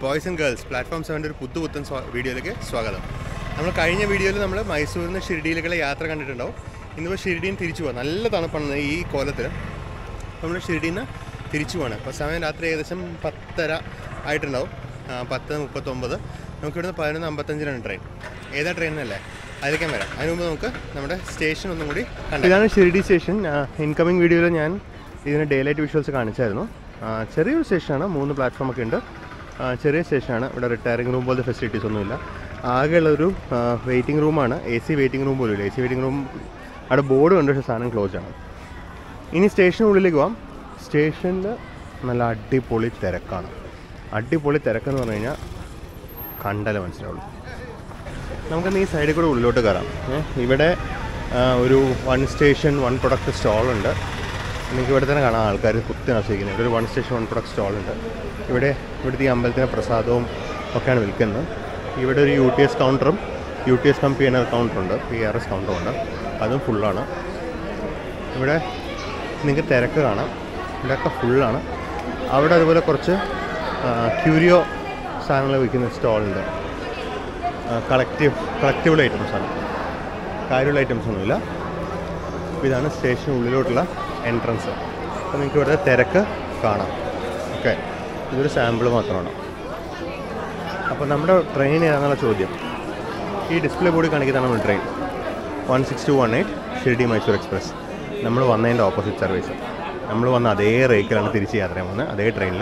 Boys and girls platform സെവൻ്റെ ഒരു പുത്തു പുത്തൻ സ്വാ- വീഡിയോയിലേക്ക് സ്വാഗതം നമ്മൾ കഴിഞ്ഞ വീഡിയോയിൽ നമ്മൾ മൈസൂരിൽ നിന്ന് ഷിർഡിയിലേക്കുള്ള യാത്ര കണ്ടിട്ടുണ്ടാവും ഇന്നിപ്പോൾ ഷിർഡിയിൽ നിന്ന് തിരിച്ചു പോകാം നല്ല തണുപ്പാണ് ഈ കോലത്തിൽ നമ്മൾ ഷിർഡിയിൽ നിന്ന് തിരിച്ചു പോവാണ് അപ്പോൾ സമയം രാത്രി ഏകദേശം പത്തര ആയിട്ടുണ്ടാവും ആ, പത്ത് മുപ്പത്തൊമ്പത് നമുക്ക് ഇവിടുന്ന് പതിനൊന്ന് അമ്പത്തഞ്ചിനാണ് ട്രെയിൻ ഏതാ ട്രെയിൻ എന്നല്ലേ അതിലേക്കാൻ വരാം അതിന് മുമ്പ് നമുക്ക് നമ്മുടെ സ്റ്റേഷൻ ഒന്നും കൂടി കണ്ടു ഇതാണ് ഷിർഡി സ്റ്റേഷൻ ഇൻകമിങ് വീഡിയോയിൽ ഞാൻ ഇതിന് ഡേ ലൈറ്റ് വിഷ്വൽസ് കാണിച്ചായിരുന്നു ആ, ചെറിയൊരു സ്റ്റേഷനാണ് മൂന്ന് പ്ലാറ്റ്ഫോം ഒക്കെ ഉണ്ട് ആ, ചെറിയ സ്റ്റേഷനാണ് ഇവിടെ റിട്ടയറിംഗ് റൂം പോലത്തെ ഫെസിലിറ്റീസ് ഒന്നുമില്ല ആകെയുള്ളൊരു വെയിറ്റിംഗ് റൂമാണ് എ സി വെയിറ്റിംഗ് റൂം പോലും ഇല്ല എ സി വെയിറ്റിംഗ് റൂം അവിടെ ബോർഡ് കണ്ട് പക്ഷേ സാധനം ക്ലോസ് ആണ് ഇനി സ്റ്റേഷനുള്ളിലേക്ക് പോവാം സ്റ്റേഷനിൽ നല്ല അടിപൊളി തിരക്കാണ് അടിപൊളി തിരക്കെന്ന് പറഞ്ഞു കഴിഞ്ഞാൽ കണ്ടാലേ മനസ്സിലാവുള്ളൂ നമുക്കൊന്ന് ഈ സൈഡിൽ കൂടെ ഉള്ളിലോട്ട് കയറാം ഏ, ഇവിടെ ആ, ഒരു വൺ സ്റ്റേഷൻ വൺ പ്രൊഡക്റ്റ് സ്റ്റോളുണ്ട് എനിക്ക് ഇവിടെ തന്നെ കാണാം ആൾക്കാർ കുത്തി ആസ്വദിക്കുന്നത് ഇവിടെ ഒരു വൺ സ്റ്റേഷൻ വൺ പ്രൊഡക്റ്റ് സ്റ്റോളുണ്ട് ഇവിടെ ഇവിടുത്തെ ഈ അമ്പലത്തിൻ്റെ പ്രസാദവും ഒക്കെയാണ് വിൽക്കുന്നത് ഇവിടെ ഒരു യു ടി എസ് കൗണ്ടറും U T S cum P N R കൗണ്ടറുണ്ട് പി ആർ എസ് കൗണ്ടറും ഉണ്ട് അതും ഫുള്ളാണ് ഇവിടെ നിങ്ങൾക്ക് തിരക്ക് കാണാം ഇവിടെയൊക്കെ ഫുള്ളാണ് അവിടെ അതുപോലെ കുറച്ച് ക്യൂരിയോ സാധനങ്ങൾ വിൽക്കുന്ന സ്റ്റോളുണ്ട് കളക്റ്റീവ് കളക്റ്റീവ് ഐറ്റംസ് ആണ് കാര്യമുള്ള ഐറ്റംസ് ഒന്നുമില്ല അപ്പോൾ ഇതാണ് സ്റ്റേഷൻ ഉള്ളിലോട്ടുള്ള എൻട്രൻസ് അപ്പോൾ നിങ്ങൾക്ക് ഇവിടെ തിരക്ക് കാണാം ഓക്കെ ഇതൊരു സാമ്പിൾ മാത്രമാണ് അപ്പോൾ നമ്മുടെ ട്രെയിൻ ഏതാണെന്നുള്ള ചോദ്യം ഈ ഡിസ്പ്ലേ ബോർഡിൽ കാണിക്കുന്നതാണ് നമ്മുടെ train one six two one eight Shirdi Mysore express നമ്മൾ വന്നതിൻ്റെ ഓപ്പോസിറ്റ് സർവീസ് നമ്മൾ വന്ന അതേ റേക്കിലാണ് തിരിച്ച് യാത്ര ചെയ്യാൻ പോകുന്നത് അതേ ട്രെയിനിൽ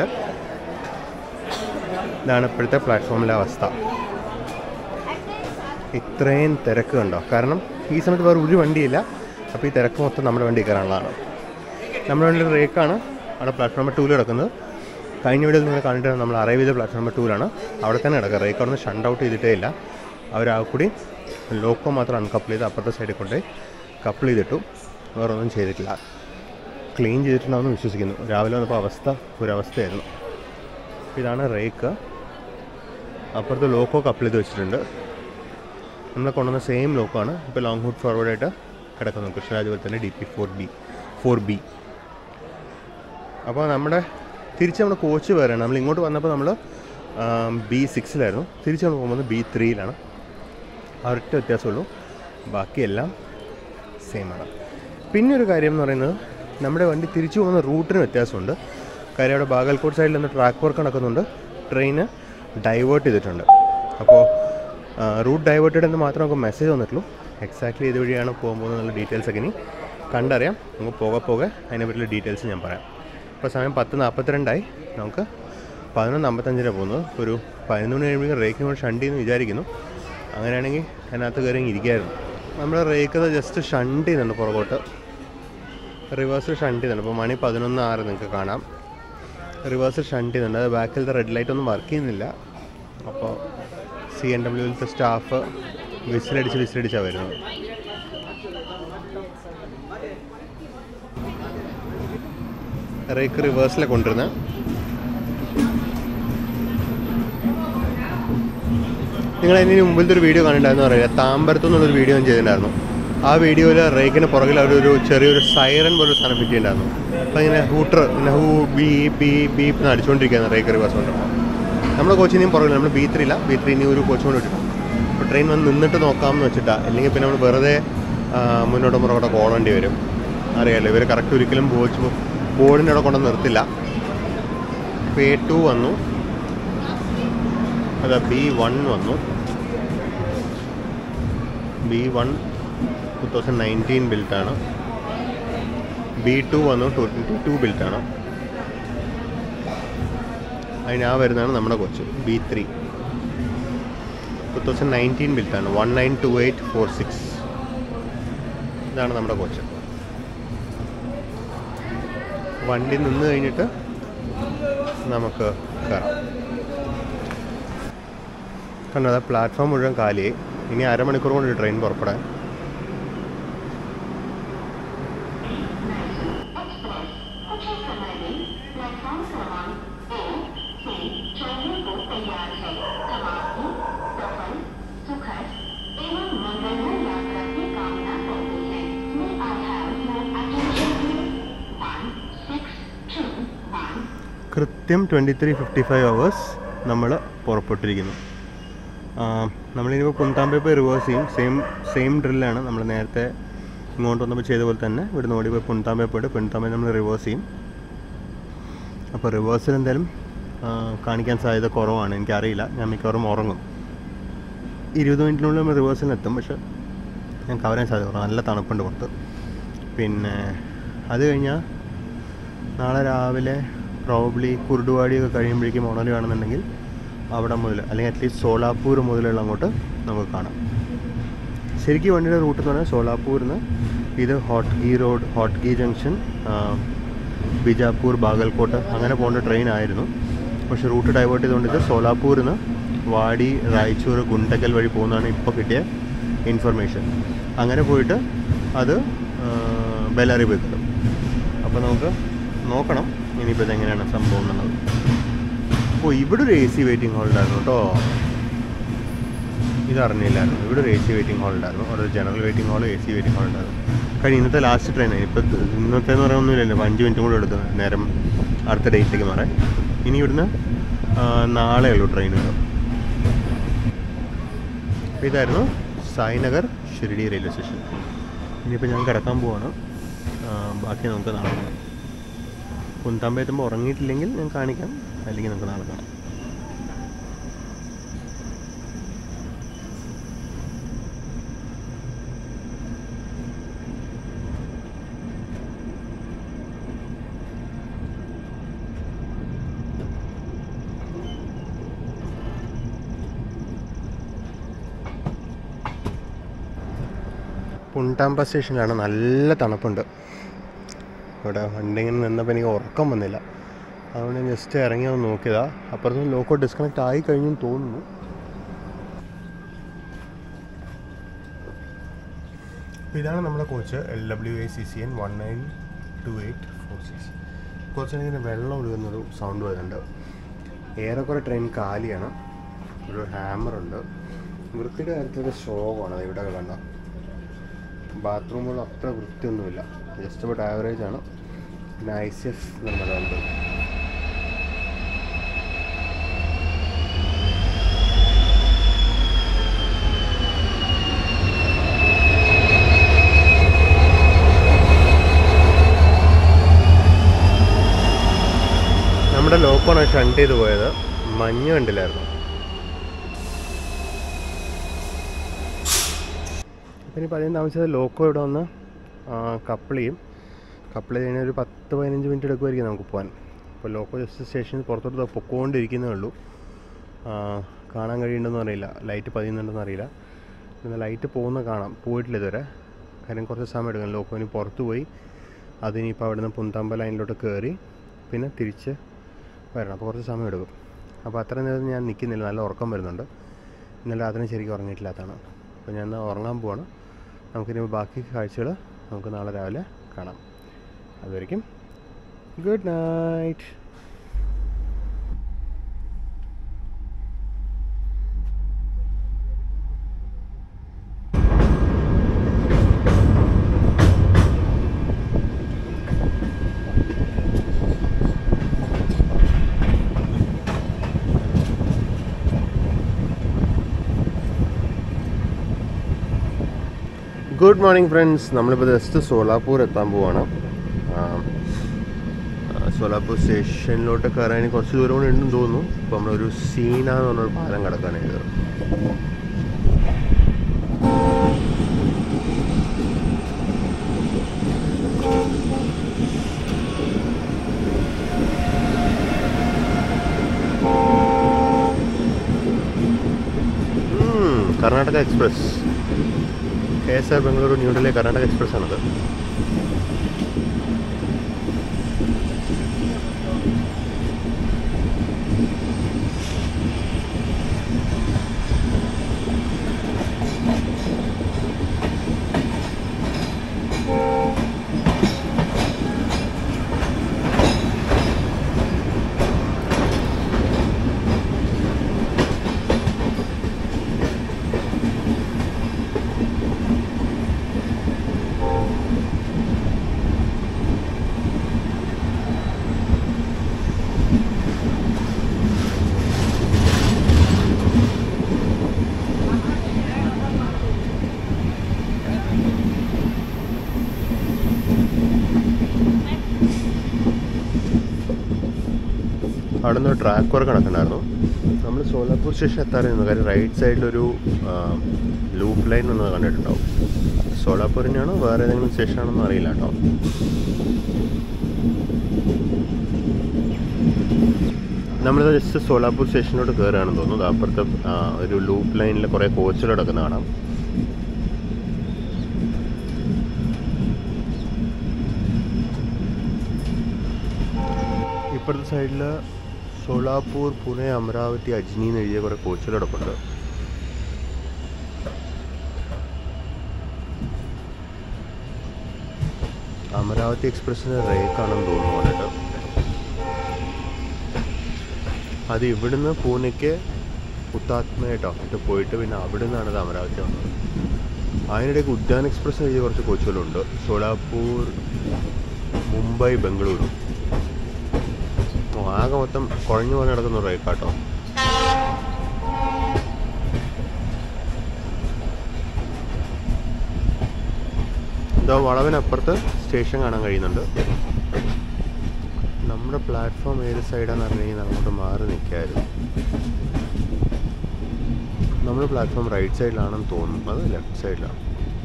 ഇതാണ് ഇപ്പോഴത്തെ പ്ലാറ്റ്ഫോമിലെ അവസ്ഥ ഇത്രയും തിരക്ക് കണ്ടോ കാരണം ഈ സമയത്ത് വേറെ ഒരു വണ്ടിയില്ല അപ്പോൾ ഈ തിരക്ക് മൊത്തം നമ്മുടെ വണ്ടി കയറാനുള്ളതാണ് നമ്മുടെ വണ്ടി റേക്കാണ് അവിടെ പ്ലാറ്റ്ഫോം നമ്പർ ടൂവിൽ കിടക്കുന്നത് കഴിഞ്ഞ വീഡിയോയിൽ നിങ്ങൾ കണ്ടിട്ട് നമ്മൾ അറൈവ് ചെയ്ത പ്ലാറ്റ്ഫോം നമ്പർ ടൂവിലാണ് അവിടെ തന്നെ കിടക്കുക റേക്ക് അവിടെ നിന്ന് ഷണ്ട് ഔട്ട് ചെയ്തിട്ടേ ഇല്ല അവർ ആ കൂടി ലോക്കോ മാത്രം അൺകപ്പിൾ ചെയ്ത് അപ്പുറത്തെ സൈഡിൽ കൊണ്ട് കപ്പിൾ ചെയ്തിട്ടു വേറെ ഒന്നും ചെയ്തിട്ടില്ല ക്ലീൻ ചെയ്തിട്ടുണ്ടാവുമെന്ന് വിശ്വസിക്കുന്നു രാവിലെ വന്നപ്പോൾ അവസ്ഥ ഒരവസ്ഥയായിരുന്നു ഇതാണ് റേക്ക് അപ്പുറത്ത് ലോക്കോ കപ്പിൾ ചെയ്ത് വെച്ചിട്ടുണ്ട് നമ്മൾ കൊണ്ടുവന്ന സെയിം ലോക്കാണ് ഇപ്പോൾ ലോങ് ഹുഡ് ഫോർവേഡായിട്ട് കിടക്കുന്നു കൃഷ്ണരാജപുരത്തിൻ്റെ D P four B four B അപ്പോൾ നമ്മുടെ തിരിച്ച് നമ്മുടെ കോച്ച് വേറെയാണ് നമ്മൾ ഇങ്ങോട്ട് വന്നപ്പോൾ നമ്മൾ ബി സിക്സിലായിരുന്നു തിരിച്ച് നമ്മൾ പോകുന്നത് ബി ത്രീയിലാണ് ആ ഒരൊറ്റ വ്യത്യാസമുള്ളൂ ബാക്കിയെല്ലാം സെയിം ആണ് പിന്നെ ഒരു കാര്യം എന്ന് പറയുന്നത് നമ്മുടെ വണ്ടി തിരിച്ചു പോകുന്ന റൂട്ടിന് വ്യത്യാസമുണ്ട് കാര്യം അവിടെ ബാഗൽകോട്ട് സൈഡിൽ നിന്ന് ട്രാക്ക് വർക്ക് നടക്കുന്നുണ്ട് ട്രെയിന് ഡൈവേർട്ട് ചെയ്തിട്ടുണ്ട് അപ്പോൾ റൂട്ട് ഡൈവേർട്ടഡ് എന്ന് മാത്രമേ നമുക്ക് മെസ്സേജ് വന്നിട്ടുള്ളൂ എക്സാക്ട്ലി ഇതുവഴിയാണ് പോകാൻ പോകുന്നുള്ള ഡീറ്റെയിൽസ് ഒക്കെ ഇനി കണ്ടറിയാം നമുക്ക് പോകെ പോകെ അതിനെപ്പറ്റിയുള്ള ഡീറ്റെയിൽസ് ഞാൻ പറയാം ഇപ്പോൾ സമയം പത്ത് നാൽപ്പത്തിരണ്ടായി നമുക്ക് പതിനൊന്ന് അമ്പത്തഞ്ചിന് പോകുന്നത് ഒരു പതിനൊന്ന് മണി കഴിയുമ്പോൾ റേക്കിന് കൂടെ ഷണ്ട് എന്ന് വിചാരിക്കുന്നു അങ്ങനെയാണെങ്കിൽ അതിനകത്ത് കയറി അങ്ങ് ഇരിക്കായിരുന്നു നമ്മൾ റേക്കത് ജസ്റ്റ് ഷണ്ട് ചെയ്യുന്നുണ്ട് പുറകോട്ട് റിവേഴ്സ് ഷണ്ട് ചെയ്യുന്നുണ്ട് അപ്പോൾ മണി പതിനൊന്ന് ആറ് നിങ്ങൾക്ക് കാണാം റിവേഴ്സ് ഷണ്ട് ചെയ്യുന്നുണ്ട് അത് ബാക്കിലത്തെ റെഡ് ലൈറ്റ് ഒന്നും വർക്ക് ചെയ്യുന്നില്ല അപ്പോൾ സി എൻ ഡബ്ല്യുവിലത്തെ സ്റ്റാഫ് വിസിലടിച്ച് വിസിലടിച്ചാണ് വരുന്നത് റേക്ക് റിവേഴ്സിലാണ് കൊണ്ടുവരുന്നത് നിങ്ങൾ അതിന് മുമ്പിലത്തെ ഒരു വീഡിയോ കണ്ടിട്ടുണ്ടായിരുന്നു അറിയില്ല താമ്പരത്തു നിന്നുള്ളൊരു വീഡിയോ ഞാൻ ചെയ്തിട്ടുണ്ടായിരുന്നു ആ വീഡിയോയിൽ റേക്കിന് പുറകിൽ അവരൊരു ചെറിയൊരു സൈറൻ പോലൊരു സാധനം ഫിറ്റ് ചെയ്തിട്ടുണ്ടായിരുന്നു അപ്പോൾ ഇങ്ങനെ ഹൂട്ടർ ഇങ്ങനെ ഹൂ ബി ബി ബീപ്പ് എന്ന് അടിച്ചുകൊണ്ടിരിക്കുകയാണ് റേക്ക് റിവേഴ്സ് കൊണ്ട് നമ്മുടെ കോച്ചിനെയും പുറകിൽ നമ്മൾ ബി ത്രീ ഇല്ല ബി ത്രീ ഇനി ഒരു കോച്ച് കൊണ്ട് ഇട്ടിട്ടുണ്ട് അപ്പോൾ ട്രെയിൻ വന്ന് നിന്നിട്ട് നോക്കാമെന്ന് വെച്ചിട്ടാണ് അല്ലെങ്കിൽ പിന്നെ നമ്മൾ വെറുതെ ആ, മുന്നോട്ടും പുറകോട്ട് ഓടേണ്ടി വരും അറിയാമല്ലോ ഇവർ കറക്റ്റ് ഒരിക്കലും കോച്ച് ബോർഡിൻ്റെ അവിടെ കൊണ്ട് നിർത്തില്ല അപ്പോൾ എ ടു വന്നു അതാ ബി വൺ വന്നു B one two thousand nineteen ബിൽറ്റാണ് ബി ടു വന്നു ട്വൻറ്റി ടു ബിൽറ്റാണ് അതിന് ആ വരുന്നതാണ് നമ്മുടെ coach B three two thousand nineteen ബിൽറ്റാണ് one nine two eight four six ഇതാണ് നമ്മുടെ കോച്ച് വണ്ടി നിന്ന് കഴിഞ്ഞിട്ട് നമുക്ക് കയറാം കണ്ടോ അതാ പ്ലാറ്റ്ഫോം മുഴുവൻ കാലിയായി ഇനി അരമണിക്കൂർ കൊണ്ട് ട്രെയിൻ പുറപ്പെടാൻ कुछ समय में प्लेटफॉर्म क्रमांक एक से चलने को तैयार है समाप्ति सफल सुखद एवं मंगलमय यात्रा की कामना करते हैं May I have your attention please? One six two one കൃത്യം twenty three fifty five hours നമ്മൾ പുറപ്പെട്ടിരിക്കുന്നു ആ, നമ്മളിനിപ്പോൾ പുന്താമ്പെ പോയി റിവേഴ്സ് ചെയ്യും സെയിം സെയിം ഡ്രില്ലാണ് നമ്മൾ നേരത്തെ ഇങ്ങോട്ട് വന്നപ്പോൾ ചെയ്ത പോലെ തന്നെ ഇവിടുന്ന് ഓടി പോയി പുന്താമ്പെ പോയിട്ട് പുന്താമ്പെ നമ്മൾ റിവേഴ്സ് ചെയ്യും അപ്പോൾ റിവേഴ്സിൽ എന്തായാലും ആ, കാണിക്കാൻ സാധ്യത കുറവാണ് എനിക്കറിയില്ല ഞാൻ മിക്കവാറും ഉറങ്ങും ഇരുപത് മിനിറ്റിനുള്ളിൽ നമ്മൾ റിവേഴ്സിലെത്തും പക്ഷെ ഞാൻ കവരാൻ സാധ്യത കുറവ് നല്ല തണുപ്പുണ്ട് പുറത്ത് പിന്നെ അത് കഴിഞ്ഞാൽ നാളെ രാവിലെ പ്രോബ്ലി കുർഡുവാടിയൊക്കെ കഴിയുമ്പോഴേക്കും ഉണരുകയാണെന്നുണ്ടെങ്കിൽ അവിടെ മുതൽ അല്ലെങ്കിൽ അറ്റ്ലീസ്റ്റ് സോലാപ്പൂർ മുതലുള്ള അങ്ങോട്ട് നമുക്ക് കാണാം ശരിക്കും വണ്ടിയുടെ റൂട്ട് എന്ന് പറഞ്ഞാൽ സോലാപ്പൂരിൽ നിന്ന് ഇത് Hotgi road Hotgi junction ആ, ബിജാപ്പൂർ ബാഗൽകോട്ട് അങ്ങനെ പോകേണ്ട ട്രെയിൻ ആയിരുന്നു പക്ഷേ റൂട്ട് ഡൈവേർട്ട് ചെയ്തുകൊണ്ട് ഇത് സോലാപ്പൂരിൽ നിന്ന് വാടി റായ്ചൂർ ഗുണ്ടക്കൽ വഴി പോകുന്നതാണ് ഇപ്പോൾ കിട്ടിയ ഇൻഫർമേഷൻ അങ്ങനെ പോയിട്ട് അത് ആ, ബെല്ലാരി പോയി കിട്ടും അപ്പോൾ നമുക്ക് നോക്കണം ഇനിയിപ്പോൾ ഇതെങ്ങനെയാണ് സംഭവം എന്നുള്ളത് ഓ ഇവിടെ ഒരു എ സി വെയിറ്റിംഗ് ഹാൾ ഉണ്ടായിരുന്നു കേട്ടോ ഇത് അറിഞ്ഞില്ലായിരുന്നു ഇവിടെ ഒരു എ സി വെയിറ്റിംഗ് ഹാൾ ഉണ്ടായിരുന്നു ഒരു general waiting hall A C waiting hall ഉണ്ടായിരുന്നു കഴിഞ്ഞ ഇന്നത്തെ ലാസ്റ്റ് ട്രെയിൻ ഇപ്പോൾ ഇന്നത്തെ എന്ന് പറയാൻ ഒന്നുമില്ലല്ലോ അഞ്ച് മിനിറ്റും കൂടെ എടുത്തു നേരം അടുത്ത ഡേറ്റിലേക്ക് മാറാൻ ഇനി ഇവിടുന്ന് ആ, നാളെ ഉള്ളൂ ട്രെയിനുകൾ അപ്പോൾ ഇതായിരുന്നു സായിനഗർ ഷിരിഡി റെയിൽവേ സ്റ്റേഷൻ ഇനിയിപ്പോൾ ഞാൻ കിടക്കാൻ പോവാണ് ആ, ബാക്കി നമുക്ക് നാളെ കാണാം കുന്താമ്പ എത്തുമ്പോൾ ഉറങ്ങിയിട്ടില്ലെങ്കിൽ ഞാൻ കാണിക്കാം അല്ലെങ്കിൽ നമുക്ക് നാളെ കാണാം പുണ്ടാമ്പ സ്റ്റേഷനിലാണ് നല്ല തണുപ്പുണ്ട് ഇവിടെ വണ്ടി ഇങ്ങനെ നിന്നപ്പോൾ എനിക്ക് ഉറക്കം വന്നില്ല അതുകൊണ്ട് ഞാൻ ജസ്റ്റ് ഇറങ്ങി ഒന്ന് നോക്കിയതാ അപ്പുറത്ത് ലോക്കോ ഡിസ്കണക്ട് ആയി കഴിഞ്ഞെന്ന് തോന്നുന്നു അപ്പോൾ ഇതാണ് നമ്മുടെ coach L W A C C N one nine two eight four six കുറച്ച് ഇങ്ങനെ വെള്ളം ഒഴുകുന്നൊരു സൗണ്ട് വരുന്നുണ്ട് ഏറെക്കുറെ ട്രെയിൻ കാലിയാണ് ഒരു ഹാമറുണ്ട് വൃത്തിയുടെ കാര്യത്തിലൊരു ശോകമാണ് ഇവിടെ കണ്ട ബാത്റൂമുകൾ അത്ര വൃത്തിയൊന്നുമില്ല ജസ്റ്റ് അബൌട്ട് ആവറേജ് ആണ് പിന്നെ ഐ സി എഫ് നിർമ്മലമുണ്ട് നമ്മുടെ ലോക്കോണ് ഷണ്ട് ചെയ്ത് പോയത് മഞ്ഞ് കണ്ടില്ലായിരുന്നു അപ്പം ഇനി പതിനഞ്ച് താമസിച്ചത് ലോക്കോ ഇവിടെ വന്ന് കപ്പിൾ ചെയ്യും കപ്പിൾ ചെയ്യുന്ന ഒരു പത്ത് പതിനഞ്ച് മിനിറ്റ് എടുക്കുമായിരിക്കും നമുക്ക് പോകാൻ അപ്പോൾ ലോക്കോ ജസ്റ്റ് സ്റ്റേഷനിൽ പുറത്തോട്ട് ദാ പൊക്കോണ്ടിരിക്കുന്നേ ഉള്ളൂ ആ, കാണാൻ കഴിയുന്നുണ്ടെന്ന് അറിയില്ല ലൈറ്റ് പതിയുന്നുണ്ടെന്ന് അറിയില്ല പിന്നെ ലൈറ്റ് പോകുന്ന കാണാം പോയിട്ടില്ല ഇതുവരെ കാര്യം കുറച്ച് സമയം എടുക്കും ലോക്കോന് പുറത്ത് പോയി അതിനിപ്പോൾ അവിടെ നിന്ന് പുന്താമ്പ ലൈനിലോട്ട് കയറി പിന്നെ തിരിച്ച് വരണം അപ്പോൾ കുറച്ച് സമയം എടുക്കും അപ്പോൾ അത്ര നേരം ഞാൻ നിൽക്കുന്നില്ല നല്ല ഉറക്കം വരുന്നുണ്ട് ഇന്നലെ രാത്രി ശരിക്കും ഉറങ്ങിയിട്ടില്ലാത്തതാണ് അപ്പോൾ ഞാൻ എന്നാൽ ഉറങ്ങാൻ പോവാണ് നമുക്കിനി ബാക്കി കാഴ്ചകൾ നമുക്ക് നാളെ രാവിലെ കാണാം അതുവരെയ്ക്കും good night good morning friends നമ്മളിപ്പോൾ ജസ്റ്റ് സോലാപ്പൂർ എത്താൻ പോവാണ് ആ, ആ, സോലാപ്പൂർ സ്റ്റേഷനിലോട്ട് കയറാൻ കുറച്ച് ദൂരം കൂടെ ഉണ്ടെന്ന് തോന്നുന്നു ഇപ്പോൾ നമ്മളൊരു സീന എന്ന് പറഞ്ഞൊരു പാലം കിടക്കാനായത് Karnataka express K S R Bengaluru New Delhi Karnataka express ആണത് അവിടെ നിന്ന് ട്രാക്ക് വർക്ക് നടക്കണ്ടായിരുന്നു നമ്മൾ സോലാപൂർ സ്റ്റേഷൻ എത്താതെ നിന്നു കാര്യം റൈറ്റ് സൈഡിലൊരു ലൂപ്പ് ലൈൻ എന്ന് കണ്ടിട്ടുണ്ടാവും സോലാപൂരിനാണോ വേറെ ഏതെങ്കിലും സ്റ്റേഷൻ ആണെന്ന് അറിയില്ല കേട്ടോ നമ്മളിത് ജസ്റ്റ് സോലാപൂർ സ്റ്റേഷനിലോട്ട് കയറുകയാണെന്ന് തോന്നുന്നു അപ്പുറത്തെ ആ, ഒരു ലൂപ്പ് ലൈനിൽ കുറേ കോച്ചുകൾ കിടക്കുന്ന കാണാം ഇപ്പുറത്തെ സൈഡിൽ സോളാപൂർ പുനെ അമരാവതി അജ്നി എന്ന് എഴുതിയ കുറേ കോച്ചുകൾ കിടപ്പുണ്ട് അമരാവതി എക്സ്പ്രസ്സിന് റേക്കാണെന്ന് തോന്നുന്നു വന്നിട്ട് അത് ഇവിടുന്ന് പൂനെക്ക് ഉത്താത്മയായിട്ടോ എന്നിട്ട് പോയിട്ട് പിന്നെ അവിടെ നിന്നാണ് അത് അമരാവതി വന്നത് അതിനിടയ്ക്ക് ഉദ്യാൻ എക്സ്പ്രസ് എഴുതിയ കുറച്ച് കോച്ചുകളുണ്ട് സോളാപൂർ മുംബൈ ബംഗളൂരു ഓ, ആകെ മൊത്തം കുഴഞ്ഞു പോലെ നടക്കുന്ന ഒരു റേക്കാട്ടോ ഇതാ വളവിനപ്പുറത്ത് സ്റ്റേഷൻ കാണാൻ കഴിയുന്നുണ്ട് നമ്മുടെ പ്ലാറ്റ്ഫോം ഏത് സൈഡാന്ന് പറഞ്ഞു കഴിഞ്ഞാൽ അങ്ങോട്ട് മാറി നിൽക്കായിരുന്നു നമ്മുടെ പ്ലാറ്റ്ഫോം റൈറ്റ് സൈഡിലാണെന്ന് തോന്നുന്നു അത് ലെഫ്റ്റ് സൈഡിലാണ്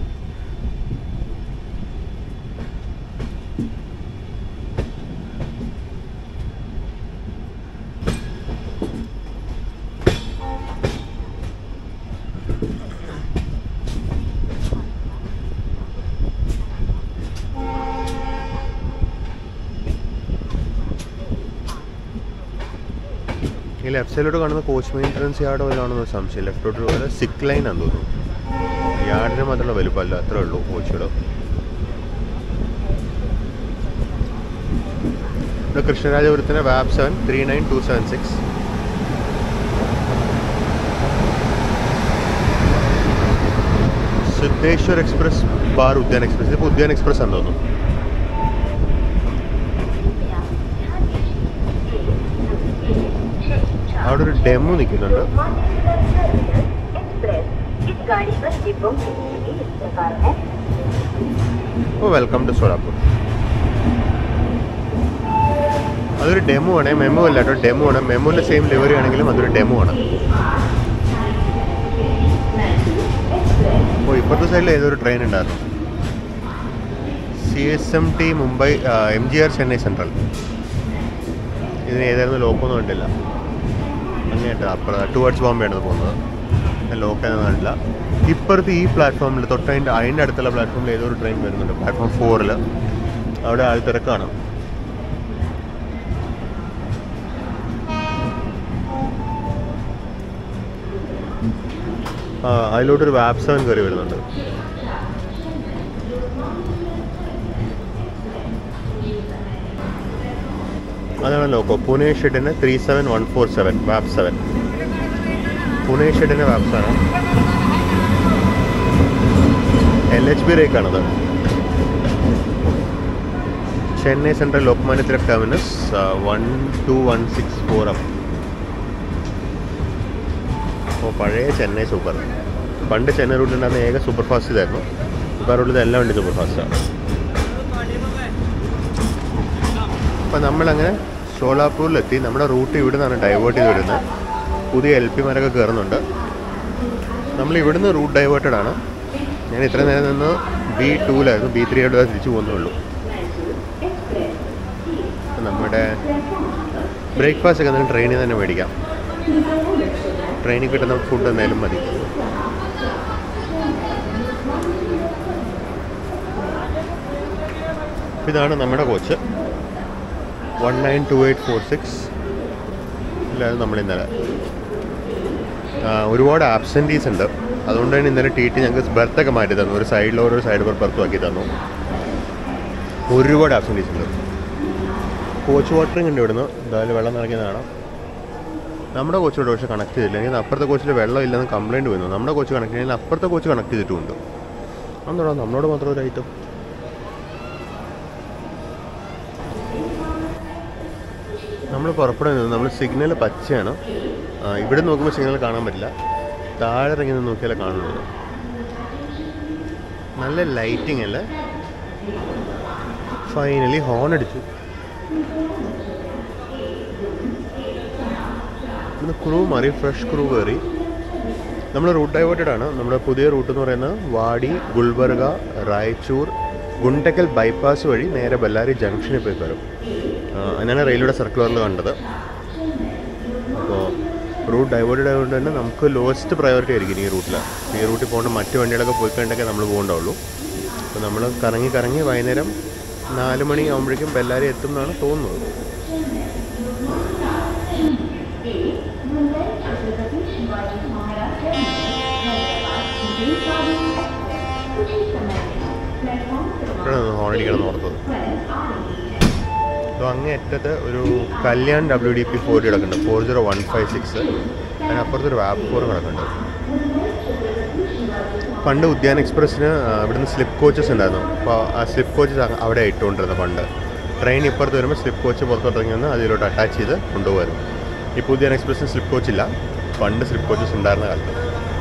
ഈ ലെഫ്റ്റ് സൈഡിലോട്ട് കാണുന്ന കോച്ച് മെയിൻ്റനൻസ് യാർഡ് വല്ലതാണെന്ന് ഒരു സംശയം ലെഫ്റ്റോട്ട് പോലെ സിക്ക് ലൈൻ ആണെന്ന് തോന്നുന്നു യാർഡിന് മാത്രമുള്ള വലുപ്പമല്ല അത്രേ ഉള്ളൂ കോച്ചുകൾ ഇവിടെ കൃഷ്ണരാജപുരത്തിന് വാബ് seven three nine two seven six Siddheshwar express ബാർ ഉദ്യാൻ എക്സ്പ്രസ് ഇതിപ്പോൾ ഉദ്യാൻ എക്സ്പ്രസ് ആണെന്ന് തോന്നുന്നു അവിടെ ഒരു ഡെമോ നിൽക്കുന്നുണ്ട് एक्सप्रेस इस गाड़ी पर डिब्बों की स्थिति इस प्रकार है ഓ വെൽക്കം ടു സോളാപൂർ അതൊരു ഡെമോ ആണ് മെമോ അല്ല കേട്ടോ ഡെമോ ആണ് മെമോൻ്റെ സെയിം ലിവറി ആണെങ്കിലും അതൊരു ഡെമോ ആണ് ഓ ഇപ്പുറത്തെ സൈഡിൽ ഏതൊരു ട്രെയിൻ ഉണ്ടായിരുന്നു C S M T Mumbai M G R Chennai central ഇതിന് ഏതായിരുന്നു ലോക്കൊന്നും കണ്ടില്ല അങ്ങേട്ട് അപ്പുറം ടുവേർഡ്സ് ബോംബെ ആണ് ഇത് പോകുന്നത് ഞാൻ ലോക്കൊന്നും കണ്ടില്ല ഇപ്പുറത്ത് ഈ പ്ലാറ്റ്ഫോമിൽ തൊട്ടതിൻ്റെ അതിൻ്റെ അടുത്തുള്ള പ്ലാറ്റ്ഫോമിൽ ഏതോ ഒരു ട്രെയിൻ വരുന്നുണ്ട് പ്ലാറ്റ്ഫോം ഫോറിൽ അവിടെ ആൾ തിരക്കാണ് ആ അതിലോട്ടൊരു വാപ് സെവൻ കയറി വരുന്നുണ്ട് അതാണ് ലോക്കോ പുനെ ഷെഡിന് three seven one four seven വാപ് സെവൻ പുനെ ഷെഡിന് വാപ്സ് ആണ് എൽ എച്ച് ബി റേക്കാണത് Chennai central Lokmanya Tilak terminus one two one six four up ഓ പഴയ ചെന്നൈ സൂപ്പർ പണ്ട് ചെന്നൈ റൂട്ടിലുണ്ടായിരുന്ന ഏക സൂപ്പർ ഫാസ്റ്റ് ഇതായിരുന്നു ഇപ്പോൾ റൂട്ടിൽ എല്ലാ വണ്ടി സൂപ്പർ ഫാസ്റ്റാണ് അപ്പം നമ്മളങ്ങനെ ഷോളാപ്പൂരിലെത്തി നമ്മുടെ റൂട്ട് ഇവിടെ നിന്നാണ് ഡൈവേർട്ട് ചെയ്ത് വരുന്നത് പുതിയ എൽ പിമാരൊക്കെ കയറുന്നുണ്ട് നമ്മൾ ഇവിടുന്ന് റൂട്ട് ഡൈവേർട്ടഡ് ആണ് ഞാൻ ഇത്ര നേരം നിന്ന് ബി ടൂലായിരുന്നു ബി ത്രീ ആയിട്ട് തിരിച്ചു പോകുന്നുള്ളൂ അപ്പം നമ്മുടെ ബ്രേക്ക്ഫാസ്റ്റ് ഒക്കെ എന്തെങ്കിലും ട്രെയിനിൽ തന്നെ മേടിക്കാം ട്രെയിനിൽ കിട്ടുന്ന ഫുഡ് എന്തായാലും മതി അപ്പോൾ ഇതാണ് നമ്മുടെ coach one nine two eight four six ഇല്ലായിരുന്നു നമ്മൾ ഇന്നലെ ആ, ഒരുപാട് ആബ്സെൻറ്റീസ് ഉണ്ട് അതുകൊണ്ട് തന്നെ ഇന്നലെ ടി ടി ഞങ്ങൾക്ക് ബർത്തൊക്കെ മാറ്റി തന്നു ഒരു സൈഡിൽ ഓരോ സൈഡ് പേർ ബർത്തും ആക്കി തന്നു ഒരുപാട് ആബ്സെൻറ്റീസ് ഉണ്ട് കോച്ച് വാട്ടറിങ് ഉണ്ട് ഇവിടുന്ന് എന്തായാലും വെള്ളം നിറയ്ക്കുന്നതാണ് നമ്മുടെ കോച്ചോട് പക്ഷേ കണക്ട് ചെയ്തില്ല എനിക്ക് അപ്പുറത്തെ കോച്ചിൽ വെള്ളം ഇല്ലെന്ന് കംപ്ലയിൻറ്റ് വരുന്നു നമ്മുടെ കോച്ച് കണക്ട് ചെയ്താൽ അപ്പുറത്തെ കോച്ച് കണക്ട് ചെയ്തിട്ടുമുണ്ട് അന്നോടാ നമ്മളോട് മാത്രം ഒരു ഐറ്റം നമ്മൾ പുറപ്പെടുന്നത് നമ്മൾ സിഗ്നൽ പച്ചയാണ് ആ, ഇവിടെ നോക്കുമ്പോൾ സിഗ്നൽ കാണാൻ പറ്റില്ല താഴെ ഇറങ്ങി നിന്ന് നോക്കിയാലേ കാണുന്നുള്ളൂ നല്ല ലൈറ്റിംഗ് അല്ലേ ഫൈനലി ഹോൺ അടിച്ചു ഇന്ന് ക്രൂ മാറി ഫ്രഷ് ക്രൂ കയറി നമ്മൾ റൂട്ട് ഡൈവേർട്ടഡ് ആണ് നമ്മുടെ പുതിയ റൂട്ട് എന്ന് പറയുന്നത് വാടി ഗുൽബർഗ റായ്ചൂർ ഗുണ്ടക്കൽ ബൈപ്പാസ് വഴി നേരെ ബല്ലാരി ജംഗ്ഷനിൽ പോയി കയറും ആ, അതിനാണ് റെയിൽവേയുടെ സർക്കുലറിൽ കണ്ടത് അപ്പോൾ റൂട്ട് ഡൈവേർട്ടഡ് ആയതുകൊണ്ട് തന്നെ നമുക്ക് ലോവസ്റ്റ് പ്രയോറിറ്റി ആയിരിക്കും ഈ റൂട്ടിൽ ഈ റൂട്ടിൽ പോകേണ്ട മറ്റ് വണ്ടികളൊക്കെ പോയി കഴിഞ്ഞിട്ടൊക്കെ നമ്മൾ പോകേണ്ടുള്ളൂ അപ്പോൾ നമ്മൾ കറങ്ങി കറങ്ങി വൈകുന്നേരം നാല് മണി ആകുമ്പോഴേക്കും ബെല്ലാരി എത്തും എന്നാണ് തോന്നുന്നത് ഇപ്പോഴാണ് ഹോണടിക്കണം ഓർത്തത് അപ്പോൾ അങ്ങേ അറ്റത്ത് ഒരു Kalyan W D P four കിടക്കുന്നുണ്ട് four zero one five six അതിനപ്പുറത്ത് ഒരു വാപ്പ് ഫോർ കിടക്കുന്നുണ്ട് പണ്ട് ഉദ്യാൻ എക്സ്പ്രസ്സിന് ആ, ഇവിടുന്ന് സ്ലിപ്പ് കോച്ചസ് ഉണ്ടായിരുന്നു അപ്പോൾ ആ സ്ലിപ്പ് കോച്ചസ് അവിടെ ഇട്ടുകൊണ്ടിരുന്നത് പണ്ട് ട്രെയിൻ ഇപ്പുറത്ത് വരുമ്പോൾ സ്ലിപ്പ് കോച്ച് പുറത്തോട്ട് ഇറങ്ങി വന്ന് അതിലോട്ട് അറ്റാച്ച് ചെയ്ത് കൊണ്ടുപോകുമായിരുന്നു ഇപ്പോൾ ഉദ്യാൻ എക്സ്പ്രസ്സിന് സ്ലിപ്പ് കോച്ച് ഇല്ല പണ്ട് സ്ലിപ്പ് കോച്ചസ് ഉണ്ടായിരുന്ന കാലത്ത്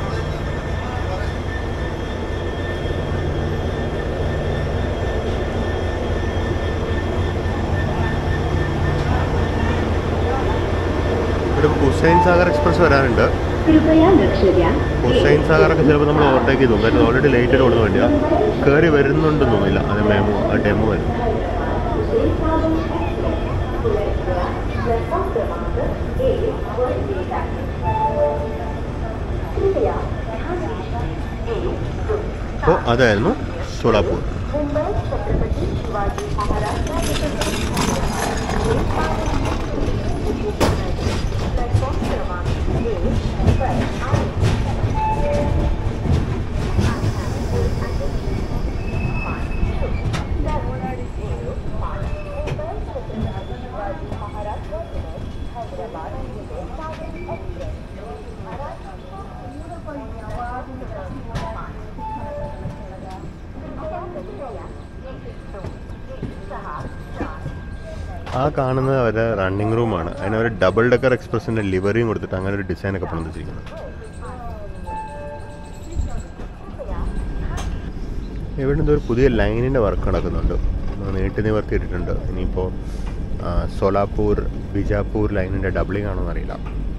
ഇവിടെ ഹുസൈൻ സാഗർ എക്സ്പ്രസ് വരാനുണ്ട് कृपया लक्ष द्या ഹുസൈൻ സാഗറൊക്കെ ചിലപ്പോൾ നമ്മൾ ഓവർടേക്ക് ചെയ്തു കാര്യം ഓൾറെഡി ലേറ്റ് ഓടുന്ന വേണ്ടിയാണ് കയറി വരുന്നുണ്ടെന്ന് തോന്നില്ല അത് മെമോ ആ ഡെമോ വരും അപ്പോൾ അതായിരുന്നു സോളാപൂർ मुंबई छत्रपती शिवाजी महाराज प्लॅटफॉर्म क्रमांक एक पर आहे ആ കാണുന്നത് അവരുടെ റണ്ണിങ് റൂമാണ് അതിന് അവർ ഡബിൾ ഡെക്കർ എക്സ്പ്രസിൻ്റെ ലിവറിയും കൊടുത്തിട്ട് അങ്ങനെ ഒരു ഡിസൈനൊക്കെ പണിതിരിക്കുന്നത് ഇവിടെ എന്തോ ഒരു പുതിയ ലൈനിൻ്റെ വർക്ക് നടക്കുന്നുണ്ട് അത് നീട്ടി നിവർത്തി ഇട്ടിട്ടുണ്ട് ഇനിയിപ്പോൾ സോലാപൂർ ബിജാപൂർ ലൈനിൻ്റെ ഡബിളിംഗ് ആണോ എന്നറിയില്ല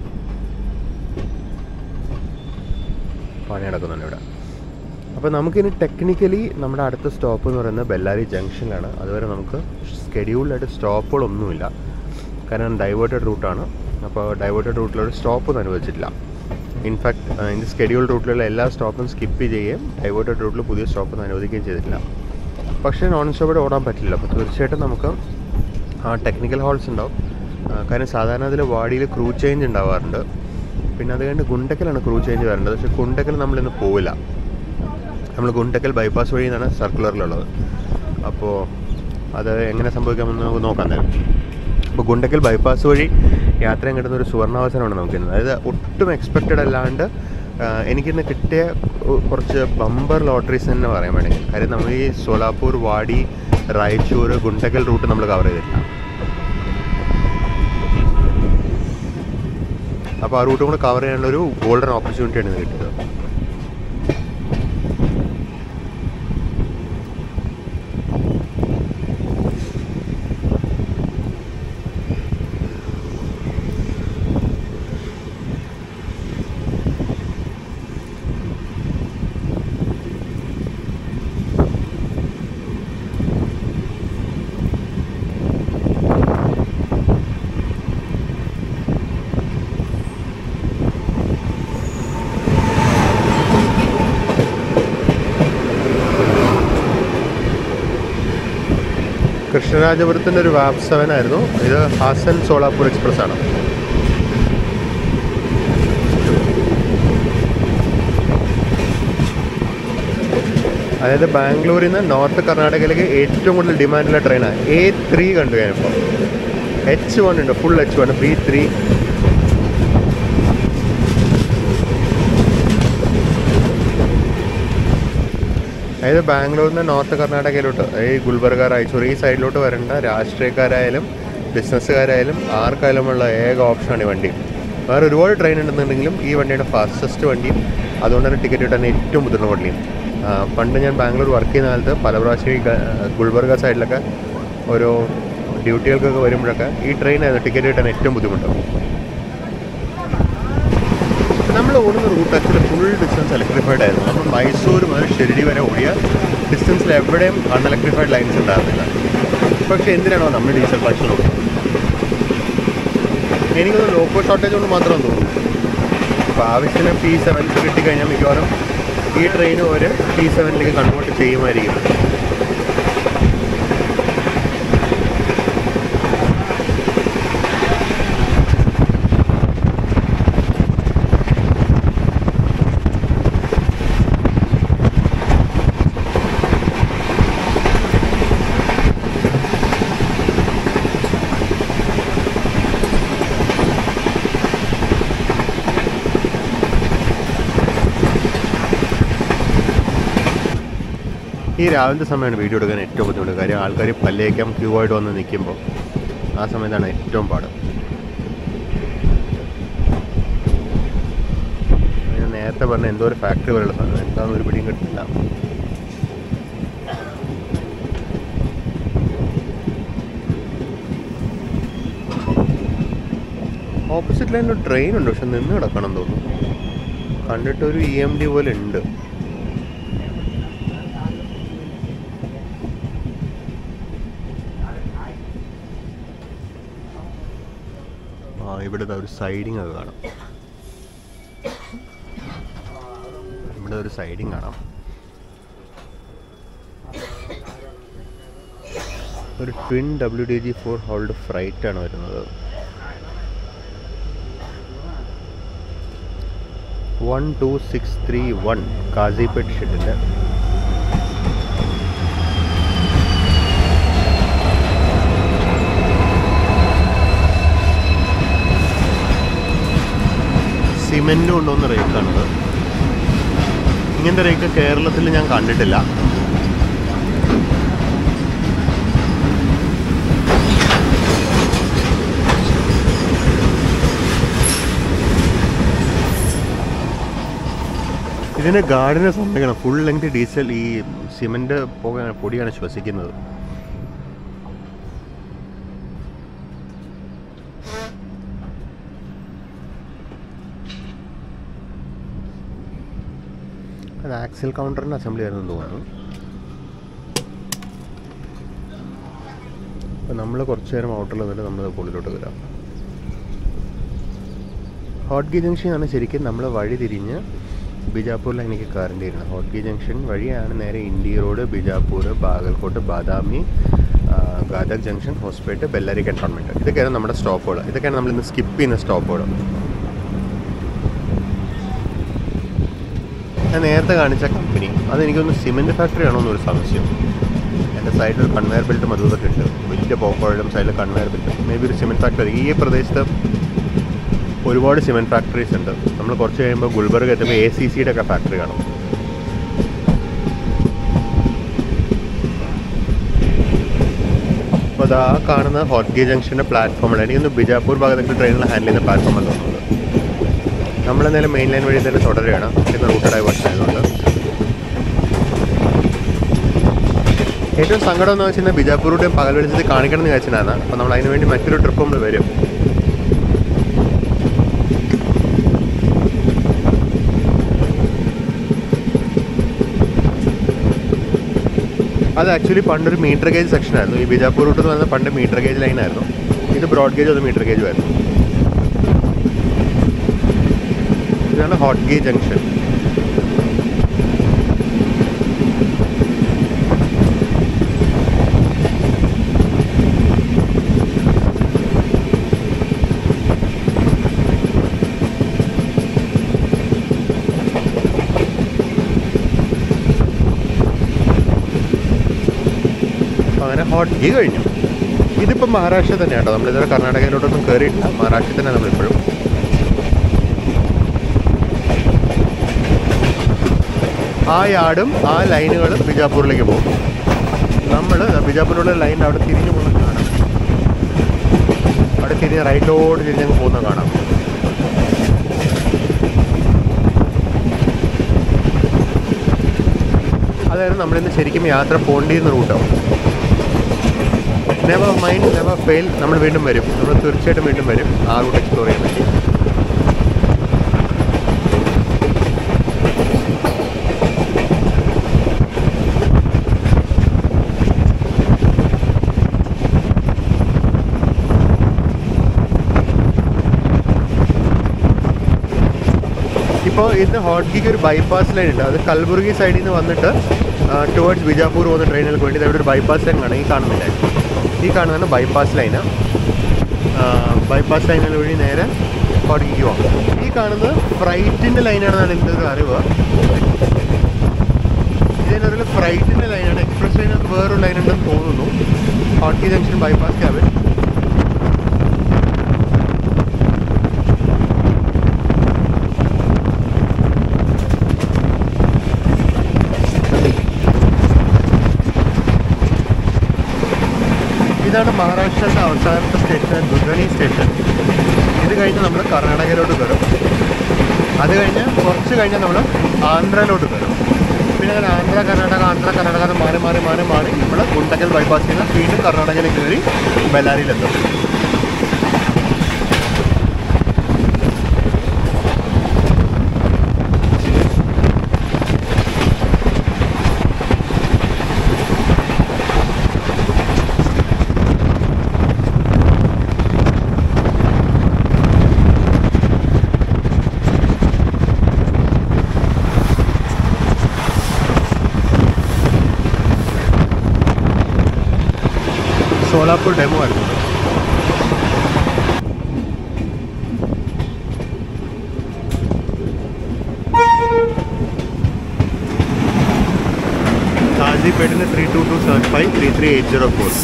പണി നടക്കുന്നുണ്ട് ഇവിടെ അപ്പോൾ നമുക്കിനി ടെക്നിക്കലി നമ്മുടെ അടുത്ത സ്റ്റോപ്പ് എന്ന് പറയുന്നത് ബെല്ലാരി ജംഗ്ഷനിലാണ് അതുവരെ നമുക്ക് സ്കെഡ്യൂൾഡായിട്ട് സ്റ്റോപ്പുകളൊന്നുമില്ല കാരണം ഡൈവേർട്ടഡ് റൂട്ടാണ് അപ്പോൾ ഡൈവേർട്ടഡ് റൂട്ടിലൊരു സ്റ്റോപ്പൊന്നും അനുവദിച്ചിട്ടില്ല ഇൻഫാക്ട് ഇതിൻ്റെ സ്കെഡ്യൂൾ റൂട്ടിലുള്ള എല്ലാ സ്റ്റോപ്പും സ്കിപ്പ് ചെയ്യുകയും ഡൈവേർട്ടഡ് റൂട്ടിൽ പുതിയ സ്റ്റോപ്പൊന്നും അനുവദിക്കുകയും ചെയ്തിട്ടില്ല പക്ഷേ നോൺ സ്റ്റോപ്പോടെ ഓടാൻ പറ്റില്ല അപ്പോൾ തീർച്ചയായിട്ടും നമുക്ക് ആ ടെക്നിക്കൽ ഹോൾസ് ഉണ്ടാവും ആ, കാര്യം സാധാരണ അതിൽ വാടിയിൽ ക്രൂ ചേഞ്ച് ഉണ്ടാവാറുണ്ട് പിന്നെ അത് കഴിഞ്ഞ് ഗുണ്ടക്കലാണ് ക്രൂ ചേഞ്ച് വരേണ്ടത് പക്ഷേ ഗുണ്ടക്കൽ നമ്മളിന്ന് പോവില്ല നമ്മൾ ഗുണ്ടക്കൽ ബൈപ്പാസ് വഴി നിന്നാണ് സർക്കുലറിലുള്ളത് അപ്പോൾ അത് എങ്ങനെ സംഭവിക്കാമെന്ന് നമുക്ക് നോക്കാൻ തരും അപ്പോൾ ഗുണ്ടക്കൽ ബൈപ്പാസ് വഴി യാത്രയും കിട്ടുന്ന ഒരു സുവർണാവസരമാണ് നമുക്കിന്ന് അതായത് ഒട്ടും എക്സ്പെക്റ്റഡ് അല്ലാണ്ട് ആ, എനിക്കിന്ന് കിട്ടിയ ഒ- കുറച്ച് ബമ്പർ ലോട്ടറീസ് തന്നെ പറയാൻ വേണമെങ്കിൽ കാര്യം നമ്മൾ ഈ സോലാപൂർ വാടി റായ്ചൂർ ഗുണ്ടക്കൽ റൂട്ട് നമ്മൾ കവർ ചെയ്തിട്ടില്ല അപ്പോൾ ആ റൂട്ടും കൂടെ കവർ ചെയ്യാനുള്ള ഒരു ഗോൾഡൻ ഓപ്പർച്യൂണിറ്റിയാണ് ഇന്ന് കിട്ടിയത് കൃഷ്ണരാജപുരത്തിൻ്റെ ഒരു വാപ് സെവൻ ആയിരുന്നു ഇത് ഹാസൻ സോളാപൂർ എക്സ്പ്രസ് ആണ് അതായത് ബാംഗ്ലൂരിൽ നിന്ന് നോർത്ത് കർണാടകയിലേക്ക് ഏറ്റവും കൂടുതൽ ഡിമാൻഡുള്ള ട്രെയിനാണ് എ ത്രീ കണ്ടു ഞാനിപ്പോൾ എച്ച് വൺ ഉണ്ട് full H one B three അതായത് ബാംഗ്ലൂരിൽ നിന്ന് നോർത്ത് കർണാടകയിലോട്ട് ഈ ഗുൽബർഗ റായ്ചൂർ ഈ സൈഡിലോട്ട് വരേണ്ട രാഷ്ട്രീയക്കാരായാലും ബിസിനസ്സുകാരായാലും ആർക്കായാലുമുള്ള ഏക ഓപ്ഷനാണ് ഈ വണ്ടി വേറെ ഒരുപാട് ട്രെയിൻ ഉണ്ടെന്നുണ്ടെങ്കിലും ഈ വണ്ടിയുടെ ഫാസ്റ്റസ്റ്റ് വണ്ടിയും അതുകൊണ്ട് തന്നെ ടിക്കറ്റ് കിട്ടാൻ ഏറ്റവും ബുദ്ധിമുട്ടുള്ള വണ്ടിയും ആ, പണ്ട് ഞാൻ ബാംഗ്ലൂർ വർക്ക് ചെയ്യുന്ന കാലത്ത് പല പ്രാവശ്യം ഈ ഗ- ഗുൽബർഗ സൈഡിലൊക്കെ ഓരോ ഡ്യൂട്ടികൾക്കൊക്കെ വരുമ്പോഴൊക്കെ ഈ ട്രെയിനായിരുന്നു ടിക്കറ്റ് കിട്ടാൻ ഏറ്റവും ബുദ്ധിമുട്ട് നമ്മൾ ഓടുന്ന route actually full distance electrified ആയിരുന്നു നമ്മൾ മൈസൂർ മുതൽ ഷിരടി വരെ ഓടിയ ഡിസ്റ്റൻസിൽ എവിടെയും അൺഇലക്ട്രിഫൈഡ് ലൈൻസ് ഉണ്ടായിരുന്നില്ല പക്ഷേ എന്തിനാണോ നമ്മൾ ഡീസൽ ഫാക്ഷൻ ഓടുന്നത് എനിക്കൊന്ന് ലോക്കോ ഷോർട്ടേജ് കൊണ്ട് മാത്രം തോന്നുന്നു അപ്പോൾ ആവശ്യത്തിന് പി സെവൻസ് കിട്ടിക്കഴിഞ്ഞാൽ മിക്കവാറും ഈ ട്രെയിൻ ഒരു പി സെവനിലേക്ക് കൺവേർട്ട് ചെയ്യുമായിരിക്കും ഈ രാവിലത്തെ സമയമാണ് വീഡിയോ എടുക്കാൻ ഏറ്റവും ബുദ്ധിമുട്ട് കാര്യം ആൾക്കാർ പല്ലേക്കാം ക്യൂ ആയിട്ട് വന്ന് നിൽക്കുമ്പോൾ ആ സമയത്താണ് ഏറ്റവും പാട് ഞാൻ നേരത്തെ പറഞ്ഞ എന്തോ ഒരു ഫാക്ടറി പോലുള്ള സാധനം എന്താണെന്ന് ഒരു പിടിയും കിട്ടില്ല ഓപ്പോസിറ്റ് ലൈനിൽ ട്രെയിൻ ഉണ്ട് പക്ഷെ നിന്ന് കിടക്കണം എന്ന് തോന്നുന്നു കണ്ടിട്ട് ഒരു ഇ എം ഡി പോലെ ഉണ്ട് ആ ഇവിടെ ദാ ഒരു സൈഡിങ് ഒക്കെ കാണാം ഇവിടെ ഒരു സൈഡിങ് കാണാം ഒരു twin W D G four hauled freight ആണ് വരുന്നത് one two six three one Kazipet ഷെഡിൻ്റെ സിമെൻറ്റ് കൊണ്ടുവന്ന റേക്കാണിത് ഇങ്ങനത്തെ റേക്ക് കേരളത്തിൽ ഞാൻ കണ്ടിട്ടില്ല ഇതിന് ഗാർഡിനെ സമ്മതിക്കണം ഫുൾ ലെങ്ത് ഡീസൽ ഈ സിമെന്റ് പോകാൻ പൊടിയാണ് ശ്വസിക്കുന്നത് അത് ആക്സൽ കൗണ്ടറിൻ്റെ അസംബ്ലി ആയിരുന്നു തോന്നുന്നു അപ്പം നമ്മൾ കുറച്ച് നേരം ഔട്ടറിൽ നിന്നിട്ട് നമ്മൾ പുള്ളിലോട്ട് വരാം ഹോട്ട് ഗി ജംഗ്ഷനാണ് ശരിക്കും നമ്മൾ വഴി തിരിഞ്ഞ് ബിജാപ്പൂർ ലൈനിലേക്ക് കയറേണ്ടിയിരുന്നത് ഹോട്ട് ഗി ജംഗ്ഷൻ വഴിയാണ് നേരെ ഇന്ത്യ റോഡ് ബിജാപ്പൂർ ബാഗൽകോട്ട് ബാദാമി ആ, ഗാദക് ജംഗ്ഷൻ ഹോസ്പേട്ട് ബെല്ലാരി കൻട്ടോൺമെൻറ്റ് ഇതൊക്കെയാണ് നമ്മുടെ സ്റ്റോപ്പുകൾ ഇതൊക്കെയാണ് നമ്മൾ ഇന്ന് സ്കിപ്പ് ചെയ്യുന്ന സ്റ്റോപ്പുകൾ ഞാൻ നേരത്തെ കാണിച്ച കമ്പനി അതെനിക്കൊന്ന് സിമെൻറ്റ് ഫാക്ടറി ആണോ എന്നൊരു സംശയം എൻ്റെ സൈഡിൽ ഒരു കൺവെയർ ബെൽറ്റ് മധുതൊക്കെ ഉണ്ട് വലിയ പോക്കോഴും സൈഡിൽ കൺവെയർ ബെൽറ്റ് മേ ബി ഒരു സിമെൻറ്റ് ഫാക്ടറി ഈ പ്രദേശത്ത് ഒരുപാട് സിമെൻറ്റ് ഫാക്ടറീസ് ഉണ്ട് നമ്മൾ കുറച്ച് കഴിയുമ്പോൾ ഗുൽബർഗ് എത്തുമ്പോൾ എ സി സിയുടെ ഒക്കെ ഫാക്ടറി കാണും അപ്പോൾ അതാ കാണുന്ന ഹോട്ട് ഗേ ജംഗ്ഷൻ്റെ പ്ലാറ്റ്ഫോമാണ് എനിക്കൊന്ന് ബിജാപ്പൂർ ഭാഗത്തേക്ക് ട്രെയിനിൽ ഹാൻഡിൽ ചെയ്യുന്ന പ്ലാറ്റ്ഫോം എന്ന് തോന്നുന്നത് നമ്മളെന്തായാലും മെയിൻ ലൈൻ വഴി തന്നെ തുടരുകയാണ് ഇന്ന് റൂട്ട് ഡൈവേർഷൻ ആയതുകൊണ്ട് ഏറ്റവും സങ്കടം എന്ന് വെച്ചാൽ ബിജാപ്പൂർ റൂട്ട് പകൽ വെളിച്ചത്തിൽ കാണിക്കണം എന്ന് വിചാരിച്ചതാണ് അപ്പോൾ നമ്മൾ അതിന് വേണ്ടി മറ്റൊരു ട്രിപ്പ് നമ്മൾ വരും അത് ആക്ച്വലി പണ്ടൊരു മീറ്റർ ഗേജ് സെക്ഷൻ ആയിരുന്നു ഈ ബിജാപ്പൂർ റൂട്ട് എന്ന് പറയുന്നത് പണ്ട് മീറ്റർ ഗേജ് ലൈൻ ആയിരുന്നു ഇത് ബ്രോഡ് ഗേജ് അത് മീറ്റർ ഗേജും ആയിരുന്നു ഇതാണ് ഹോട്ട് ഗേ ജംഗ്ഷൻ അപ്പോൾ അങ്ങനെ ഹോട്ട് ഗീ കഴിഞ്ഞു ഇതിപ്പോൾ മഹാരാഷ്ട്ര തന്നെയാണ് കേട്ടോ നമ്മളിതുവരെ കർണാടകയിലോട്ടൊന്നും കയറിയിട്ടില്ല മഹാരാഷ്ട്രയിൽ തന്നെ നമ്മളിപ്പോഴും ആ യാർഡും ആ ലൈനുകളും ബിജാപ്പൂരിലേക്ക് പോകും നമ്മൾ ബിജാപ്പൂരിലുള്ള ലൈൻ അവിടെ തിരിഞ്ഞു പോകുന്ന കാണാം അവിടെ തിരിഞ്ഞ് റൈറ്റോട് തിരിഞ്ഞങ്ങ് പോകുന്ന കാണാം അതായിരുന്നു നമ്മളിന്ന് ശരിക്കും യാത്ര പോകേണ്ടിയിരുന്ന റൂട്ടാവും നെവർ മൈൻഡ് നെവർ ഫെയിൽ നമ്മൾ വീണ്ടും വരും നമ്മൾ തീർച്ചയായിട്ടും വീണ്ടും വരും ആ റൂട്ട് എക്സ്പ്ലോർ ചെയ്യാൻ വേണ്ടി ഇപ്പോൾ ഇന്ന് ഹോട്ട്ഗിക്ക് ഒരു ബൈപ്പാസ് ലൈൻ ഉണ്ട് അത് കൽബുർഗി സൈഡിൽ നിന്ന് വന്നിട്ട് ടുവേർഡ്സ് ബിജാപൂർ പോകുന്ന ട്രെയിനുകൾക്ക് വേണ്ടി അവിടെ ഒരു ബൈപ്പാസ് ലൈൻ കാണാം ഈ കാണുന്നില്ലേ ഈ കാണുന്നതാണ് ബൈപ്പാസ് ലൈന് ബൈപ്പാസ് ലൈനുകൾ വഴി നേരെ ഹോട്ട്ഗിക്ക് പോകാം ഈ കാണുന്നത് ഫ്രൈറ്റിൻ്റെ ലൈനാണെന്നാണ് എൻ്റെ ഒരു അറിവ് ഇതിനൊരു ഫ്രൈറ്റിൻ്റെ ലൈനാണ് എക്സ്പ്രസ് ലൈനൊക്കെ വേറൊരു ലൈൻ ഉണ്ടെന്ന് തോന്നുന്നു ഹോട്ട്ഗി ജംഗ്ഷൻ ബൈപ്പാസ് ക്യാബിൻ ഇതാണ് മഹാരാഷ്ട്രയുടെ അവസാനത്തെ സ്റ്റേഷൻ ദുർഗണി സ്റ്റേഷൻ ഇത് കഴിഞ്ഞ് നമ്മൾ കർണാടകയിലോട്ട് കയറും അത് കഴിഞ്ഞ് കുറച്ച് കഴിഞ്ഞ് നമ്മൾ ആന്ധ്രയിലോട്ട് കയറും പിന്നെ അങ്ങനെ ആന്ധ്ര കർണാടക ആന്ധ്ര കർണാടക എന്ന് മാറി മാറി മാറി മാറി നമ്മൾ ഗുണ്ടക്കൽ ബൈപ്പാസ് ചെയ്ത് വീണ്ടും കർണാടകയിൽ കയറി ബെല്ലാരിയിലെത്തും സോലാപ്പൂർ ഡെമോ ആയിരുന്നു കാഞ്ചിപേട്ടിന് three two two seven five three three eight zero four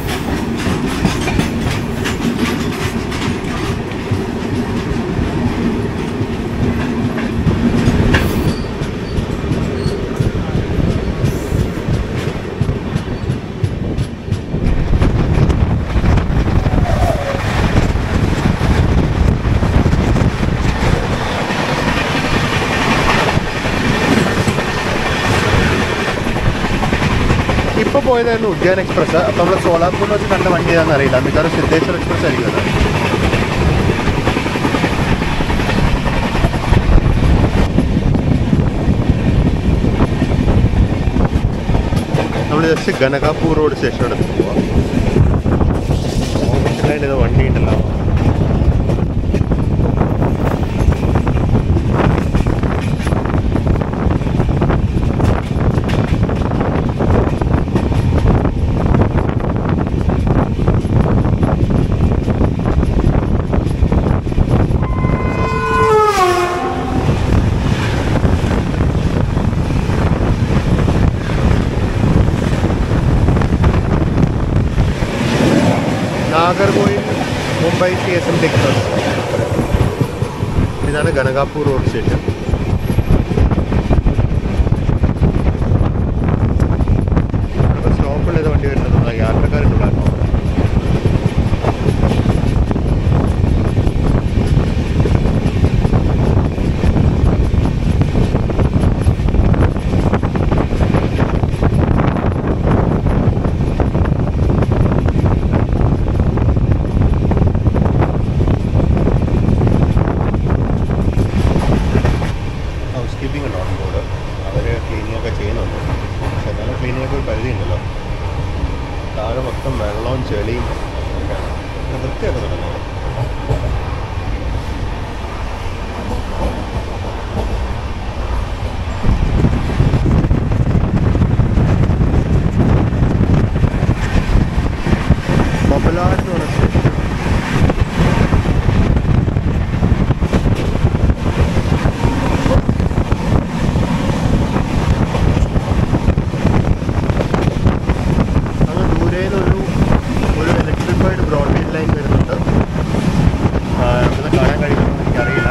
ഇപ്പോൾ പോയതായിരുന്നു ഉദ്യാൻ എക്സ്പ്രസ് അപ്പോൾ നമ്മൾ സോലാപ്പൂരിൽ വെച്ച് കണ്ട വണ്ടി ഏതാണെന്ന് അറിയില്ല മിക്കവാറും സിദ്ധേശ്വർ എക്സ്പ്രസ് ആയിരിക്കും അത് നമ്മൾ ജസ്റ്റ് ഗനകാപൂർ റോഡ് സ്റ്റേഷനോട് പോവാം ഓപ്പോസിറ്റിലായിട്ട് ഇത് വണ്ടി ഉണ്ടല്ലോ Nagercoil Mumbai C S M express ഇതാണ് ഗനകാപൂർ റോഡ് സ്റ്റേഷൻ ഇവിടെ സ്റ്റോപ്പിൽ ഏത് വണ്ടി വരുന്നത് യാത്രക്കാരുണ്ടായിരുന്നു ഹൗസ് കീപ്പിംഗ് ഉണ്ട് ഓൺ ബോർഡ് അവർ ക്ലീനിങ് ഒക്കെ ചെയ്യുന്നുണ്ട് പക്ഷെ എന്നാലും ക്ലീനിങ് ഒക്കെ ഒരു പരിധി ഉണ്ടല്ലോ താഴെ മൊത്തം വെള്ളവും ചെളിയും ഒക്കെ പിന്നെ വൃത്തിയൊക്കെ തുടങ്ങി മൊബിലാർ എന്ന് പറഞ്ഞ സ്റ്റേഷൻ അങ്ങ് ദൂരേന്ന് ഒരു ഒരു ഇലക്ട്രിഫൈഡ് ബ്രോഡ്ബേൻഡ് ലൈൻ വരുന്നുണ്ട് ആ, ഇവിടുന്ന് കാണാൻ കഴിയുമോ എന്ന് എനിക്കറിയില്ല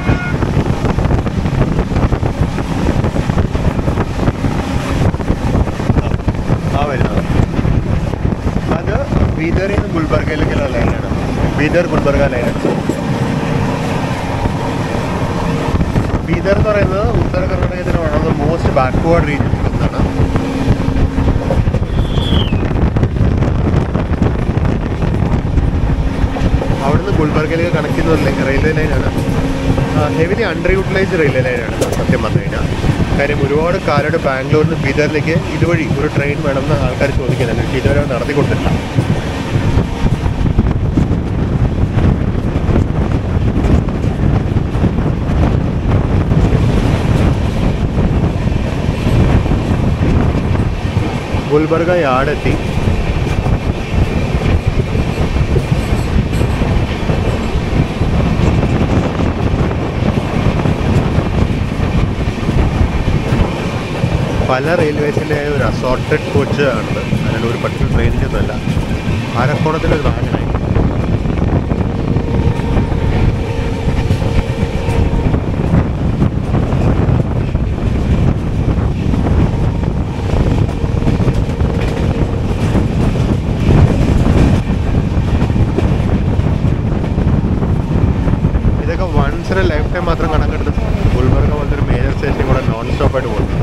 ആ, ആ വരുന്നത് അത് ബീദറിൽ നിന്ന് ഗുൽബർഗയിലേക്കുള്ള ലൈനാണ് ബീദർ ഗുൽബർഗ ലൈനാണ് ബീദർ എന്ന് പറയുന്നത് ഉത്തര കർണാടകത്തിന് one of the most backward regions ഒന്നാണ് അവിടുന്ന് ഗുൽബർഗയിലേക്ക് കണക്ട് ചെയ്യുന്ന ഒരു ലൈ- റെയിൽവേ ലൈനാണ് ഹെവിലി അണ്ടർ യൂട്ടിലൈസ്ഡ് റെയിൽവേ ലൈനാണ് സത്യം പറഞ്ഞു കഴിഞ്ഞാൽ കാര്യം ഒരുപാട് കാലമായിട്ട് ബാംഗ്ലൂരിൽ നിന്ന് ബീദറിലേക്ക് ഇതുവഴി ഒരു ട്രെയിൻ വേണമെന്ന് ആൾക്കാർ ചോദിക്കുന്നുണ്ട് പക്ഷേ ഇതുവരെ നടത്തിക്കൊണ്ടില്ല ഗുൽബർഗ യാർഡെത്തി പല റെയിൽവേസിൻ്റെ ഒരു അസോർട്ടഡ് കോച്ച് ആണത് അതിനുള്ള ഒരു പർട്ടിക്കുലർ ട്രെയിനിൻ്റെ ഒന്നുമല്ല ആരക്കോണത്തിൻ്റെ ഒരു വാഹനമായി ഇതൊക്കെ വൺസ് ഇൻ ലൈഫ് ടൈം മാത്രം കാണാൻ കിട്ടുന്ന ഗുൽബർഗ പോലത്തെ ഒരു മേജർ സ്റ്റേഷൻ കൂടെ നോൺ സ്റ്റോപ്പ് ആയിട്ട് പോകുന്നു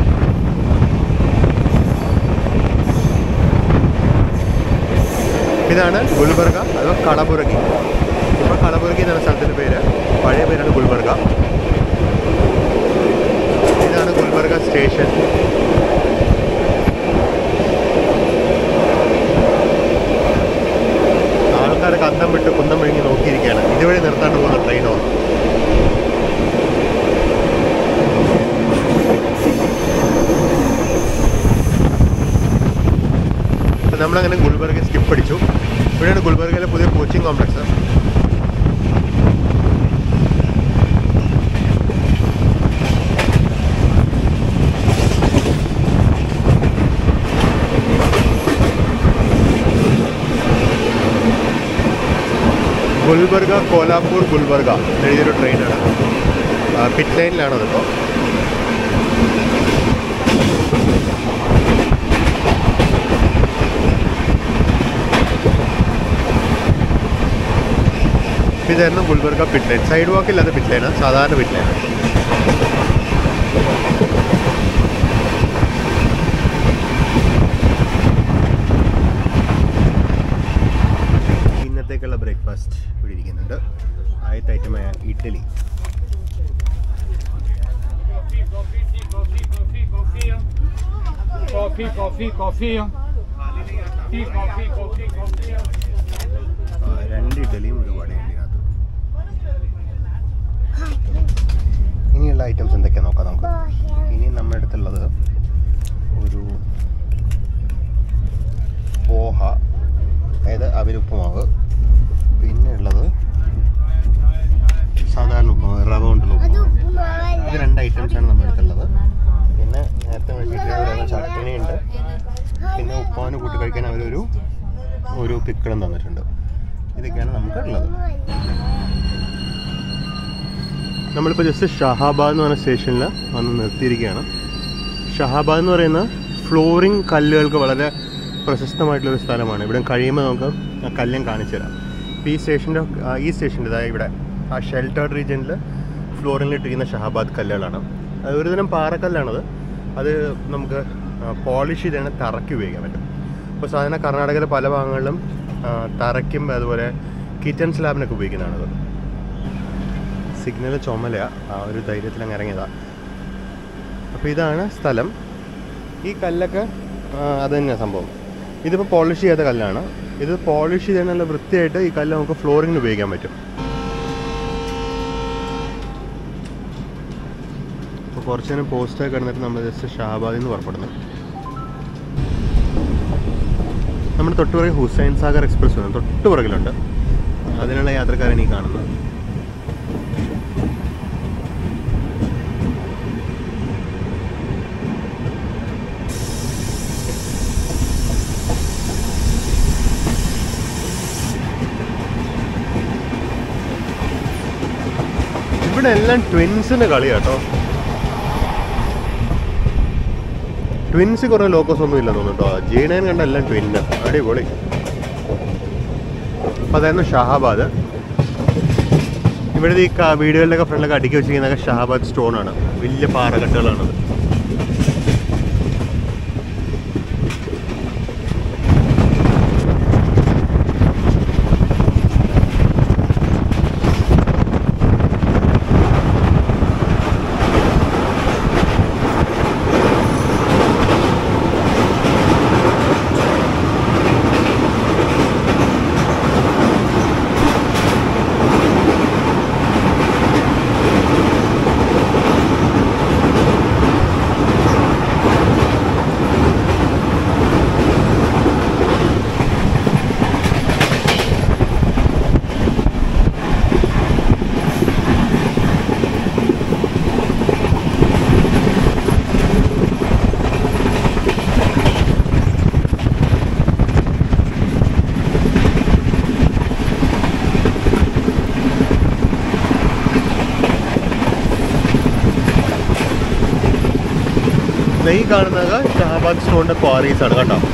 ഇതാണ് ഗുൽബർഗ അഥവാ കളബുറഗി ഇപ്പോൾ കളബുറഗി എന്ന സ്ഥലത്തിൻ്റെ പേര് പഴയ പേരാണ് ഗുൽബർഗ ഇതാണ് ഗുൽബർഗ സ്റ്റേഷൻ ആൾക്കാരൊക്കെ അന്തം വിട്ട് കുന്തം വിഴുങ്ങി നോക്കിയിരിക്കുകയാണ് ഇതുവഴി നിർത്താണ്ട് പോകുന്ന ട്രെയിനോ അപ്പം നമ്മളങ്ങനെ ഗുൽബർഗ സ്കിപ്പ് അടിച്ചു ഇവിടെയാണ് ഗുൽബർഗയിലെ പുതിയ കോച്ചിങ് കോംപ്ലക്സ് ഗുൽബർഗ കോലാപൂർ ഗുൽബർഗ എഴുതിയൊരു ട്രെയിനാണ് പിറ്റ് ലൈനിലാണ് അതിപ്പോൾ ഇതായിരുന്നു Gulbarga pit line side walk ഇല്ലാത്ത പിറ്റ് ലൈനാണ് സാധാരണ പിറ്റ് ലൈനാണ് ഇന്നത്തേക്കുള്ള ബ്രേക്ക്ഫാസ്റ്റ് ഇവിടെ ഇരിക്കുന്നുണ്ട് ആദ്യത്തെ ഐറ്റമായ idli Coffee, coffee, coffee. Tea, coffee, coffee, coffee. ആ, രണ്ട് ഇഡ്ഡലിയും ഒരു വടയും ഇതിനകത്ത് ഇനിയുള്ള ഐറ്റംസ് എന്തൊക്കെയാ നോക്കാം നമുക്ക് ഇനി നമ്മുടെ അടുത്തുള്ളത് ഒരു പോഹ അതായത് അവിലുപ്പുമാവ് പിന്നെ ഉള്ളത് സാധാരണ ഉപ്പുമാവ് റവ കൊണ്ടുള്ള ഉപ്പുമാവ് ഇത് രണ്ട് ഐറ്റംസ് ആണ് നമ്മുടെ അടുത്തുള്ളത് പിന്നെ നേരത്തെ മേടിച്ചിട്ട് ചട്ടണി ഉണ്ട് പിന്നെ ഉപ്പാന് കൂട്ടി കഴിക്കാൻ അവരൊരു ഒരു പിക്കിളും തന്നിട്ടുണ്ട് ഇതൊക്കെയാണ് നമുക്ക് ഉള്ളത് നമ്മളിപ്പോൾ ജസ്റ്റ് ഷഹാബാദ് എന്ന് പറഞ്ഞ സ്റ്റേഷനിൽ വന്ന് നിർത്തിയിരിക്കുകയാണ് ഷഹാബാദ് എന്ന് പറയുന്ന ഫ്ലോറിംഗ് കല്ലുകൾക്ക് വളരെ പ്രശസ്തമായിട്ടുള്ളൊരു സ്ഥലമാണ് ഇവിടെ കഴിയുമ്പോൾ നമുക്ക് ആ കല്ലും കാണിച്ചു തരാം ഇപ്പോൾ ഈ സ്റ്റേഷൻ്റെ ഈ സ്റ്റേഷൻ്റെ ഇതാ ഇവിടെ ആ ഷെൽട്ടേർഡ് റീജിയനിൽ ഫ്ലോറിങ്ങിൽ ഇട്ടിരിക്കുന്ന ഷഹാബാദ് കല്ലുകളാണ് അത് ഒരു തരം പാറക്കല്ലാണത് അത് നമുക്ക് പോളിഷ് ചെയ്താണ് തറയ്ക്ക് ഉപയോഗിക്കാൻ പറ്റും ഇപ്പോൾ സാധാരണ കർണാടകയിലെ പല ഭാഗങ്ങളിലും ആ, തറയ്ക്കും അതുപോലെ കിച്ചൺ സ്ലാബിനൊക്കെ ഉപയോഗിക്കുന്നതാണത് സിഗ്നൽ ചുമല ആ ഒരു ധൈര്യത്തിൽ അങ്ങ് ഇറങ്ങിയതാണ് അപ്പോൾ ഇതാണ് സ്ഥലം ഈ കല്ലൊക്കെ ആ, അത് തന്നെയാണ് സംഭവം ഇതിപ്പോൾ പോളിഷ് ചെയ്യാത്ത കല്ലാണ് ഇത് പോളിഷ് ചെയ്ത് നല്ല വൃത്തിയായിട്ട് ഈ കല്ല് നമുക്ക് ഫ്ലോറിങ്ങിന് ഉപയോഗിക്കാൻ പറ്റും അപ്പോൾ കുറച്ച് നേരം പോസ്റ്റൊക്കെ കിടന്നിട്ട് നമ്മൾ ജസ്റ്റ് ഷാബാദിൽ നിന്ന് പുറപ്പെടുന്നു നമ്മുടെ തൊട്ടുപുറകെ ഹുസൈൻ സാഗർ എക്സ്പ്രസ് വേണം തൊട്ട് പുറകിലുണ്ട് അതിനുള്ള യാത്രക്കാരാണ് ഈ കാണുന്നത് ഇവിടെ എല്ലാം ട്വിൻസിന്റെ കളി കേട്ടോ ട്വിൻസ് കുറെ ലോക്കോസ് ഒന്നും ഇല്ലെന്ന് തോന്നുന്നു കേട്ടോ ജി നയൻ കണ്ട എല്ലാം ട്വിന്ന് അടിപൊളി അപ്പൊ അതായിരുന്നു ഷഹാബാദ് ഇവിടെ ഈ ക- വീടുകളിലൊക്കെ ഫ്രണ്ടിലൊക്കെ അടുക്കി വെച്ചിരിക്കുന്നതൊക്കെ ഷഹാബാദ് സ്റ്റോൺ ആണ് വലിയ പാറകട്ടുകളാണത് ദേ ഈ കാണുന്നത് ഷാബാദ് സ്റ്റോണിൻ്റെ ക്വാറീസ് ആണ് കേട്ടോ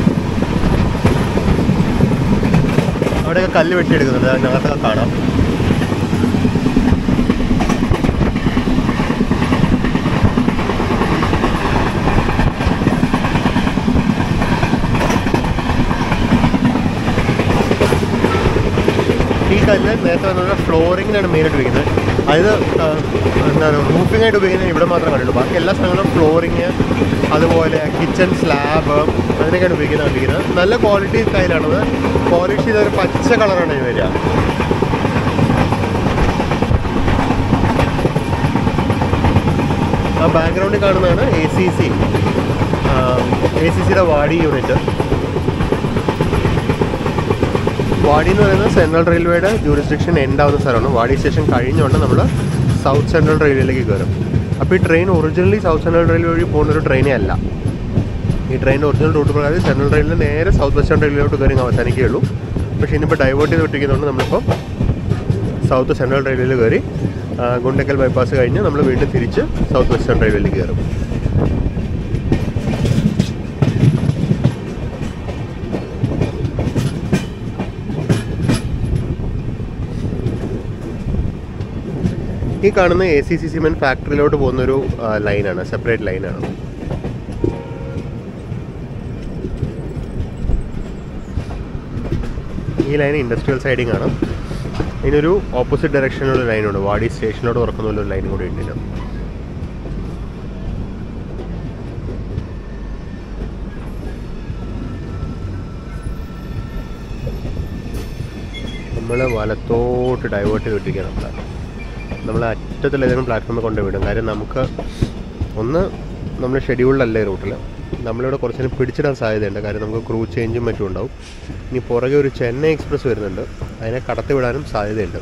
അവിടെയൊക്കെ കല്ല് വെട്ടിയെടുക്കുന്നുണ്ട് അതിനകത്തൊക്കെ കാണാം ഈ കല്ല് നേരത്തെ പറഞ്ഞ ഫ്ലോറിങ്ങിനാണ് മെയിനായിട്ട് ഉപയോഗിക്കുന്നത് അതായത് ആ, എന്താണ് റൂഫിംഗ് ആയിട്ട് ഉപയോഗിക്കുന്നത് ഇവിടെ മാത്രമേ കണ്ടുള്ളൂ ബാക്കി എല്ലാ സ്ഥലങ്ങളും ഫ്ലോറിങ് അതുപോലെ കിച്ചൺ സ്ലാബ് അതിനൊക്കെയാണ് ഉപയോഗിക്കുന്നത് കണ്ടിരിക്കുന്നത് നല്ല ക്വാളിറ്റി ടൈലാണത് പോളിഷ് ചെയ്ത ഒരു പച്ച കളറാണ് ഇത് വരിക ആ ബാക്ക്ഗ്രൗണ്ടിൽ കാണുന്നതാണ് A C C A C സിയുടെ വാടി യൂണിറ്റ് വാടി എന്ന് പറയുന്നത് സെൻട്രൽ റെയിൽവേയുടെ ജൂറിസ്ഡിക്ഷൻ എൻഡ് ആവുന്ന സ്ഥലമാണ് വാടി സ്റ്റേഷൻ കഴിഞ്ഞുകൊണ്ട് നമ്മൾ സൗത്ത് സെൻട്രൽ റെയിൽവേയിലേക്ക് കയറും അപ്പോൾ ഈ train originally south central railway വഴി പോകുന്ന ഒരു ട്രെയിനേ അല്ല ഈ ട്രെയിൻ ഒറിജിനൽ റൂട്ട് പ്രകാരം സെൻട്രൽ റെയിലിൽ നേരെ സൗത്ത് വെസ്റ്റേൺ റെയിൽവേലോട്ട് കയറി അങ്ങ് അവസാനിക്കുകയുള്ളൂ പക്ഷേ ഇന്നിപ്പോൾ ഡൈവേർട്ട് ചെയ്ത് വിട്ടിരിക്കുന്നതുകൊണ്ട് നമ്മളിപ്പോൾ സൗത്ത് സെൻട്രൽ റെയിൽവേയിൽ കയറി ആ, ഗുണ്ടക്കൽ ബൈപ്പാസ് കഴിഞ്ഞ് നമ്മൾ വീണ്ടും തിരിച്ച് സൗത്ത് വെസ്റ്റേൺ റെയിൽവേയിലേക്ക് കയറും ഈ കാണുന്ന എ സി സി സിമെൻറ്റ് ഫാക്ടറിയിലോട്ട് പോകുന്നൊരു ആ, ലൈനാണ് സെപ്പറേറ്റ് ലൈനാണ് ഈ ലൈൻ ഇൻഡസ്ട്രിയൽ സൈഡിങ് ആണ് ഇതിനൊരു ഓപ്പോസിറ്റ് ഡയറക്ഷനിലുള്ള ലൈനുണ്ട് വാടി സ്റ്റേഷനിലോട്ട് തുറക്കുന്ന പോലെ ഒരു ലൈൻ കൂടി ഉണ്ട് ഇതിന്. നമ്മൾ വലത്തോട്ട് ഡൈവേർട്ട് ചെയ്ത് വിട്ടിരിക്കുകയാണ് നമ്മൾ നമ്മൾ അറ്റത്തുള്ള ഏതെങ്കിലും പ്ലാറ്റ്ഫോമിൽ കൊണ്ടുവിടും കാര്യം നമുക്ക് ഒന്ന് നമ്മൾ ഷെഡ്യൂൾഡല്ല ഈ റൂട്ടിൽ നമ്മളിവിടെ കുറച്ച് നേരം പിടിച്ചിടാൻ സാധ്യതയുണ്ട് കാര്യം നമുക്ക് ക്രൂ ചേഞ്ചും മറ്റും ഉണ്ടാവും ഇനി പുറകെ ഒരു ചെന്നൈ എക്സ്പ്രസ് വരുന്നുണ്ട് അതിനെ കടത്തി വിടാനും സാധ്യതയുണ്ട്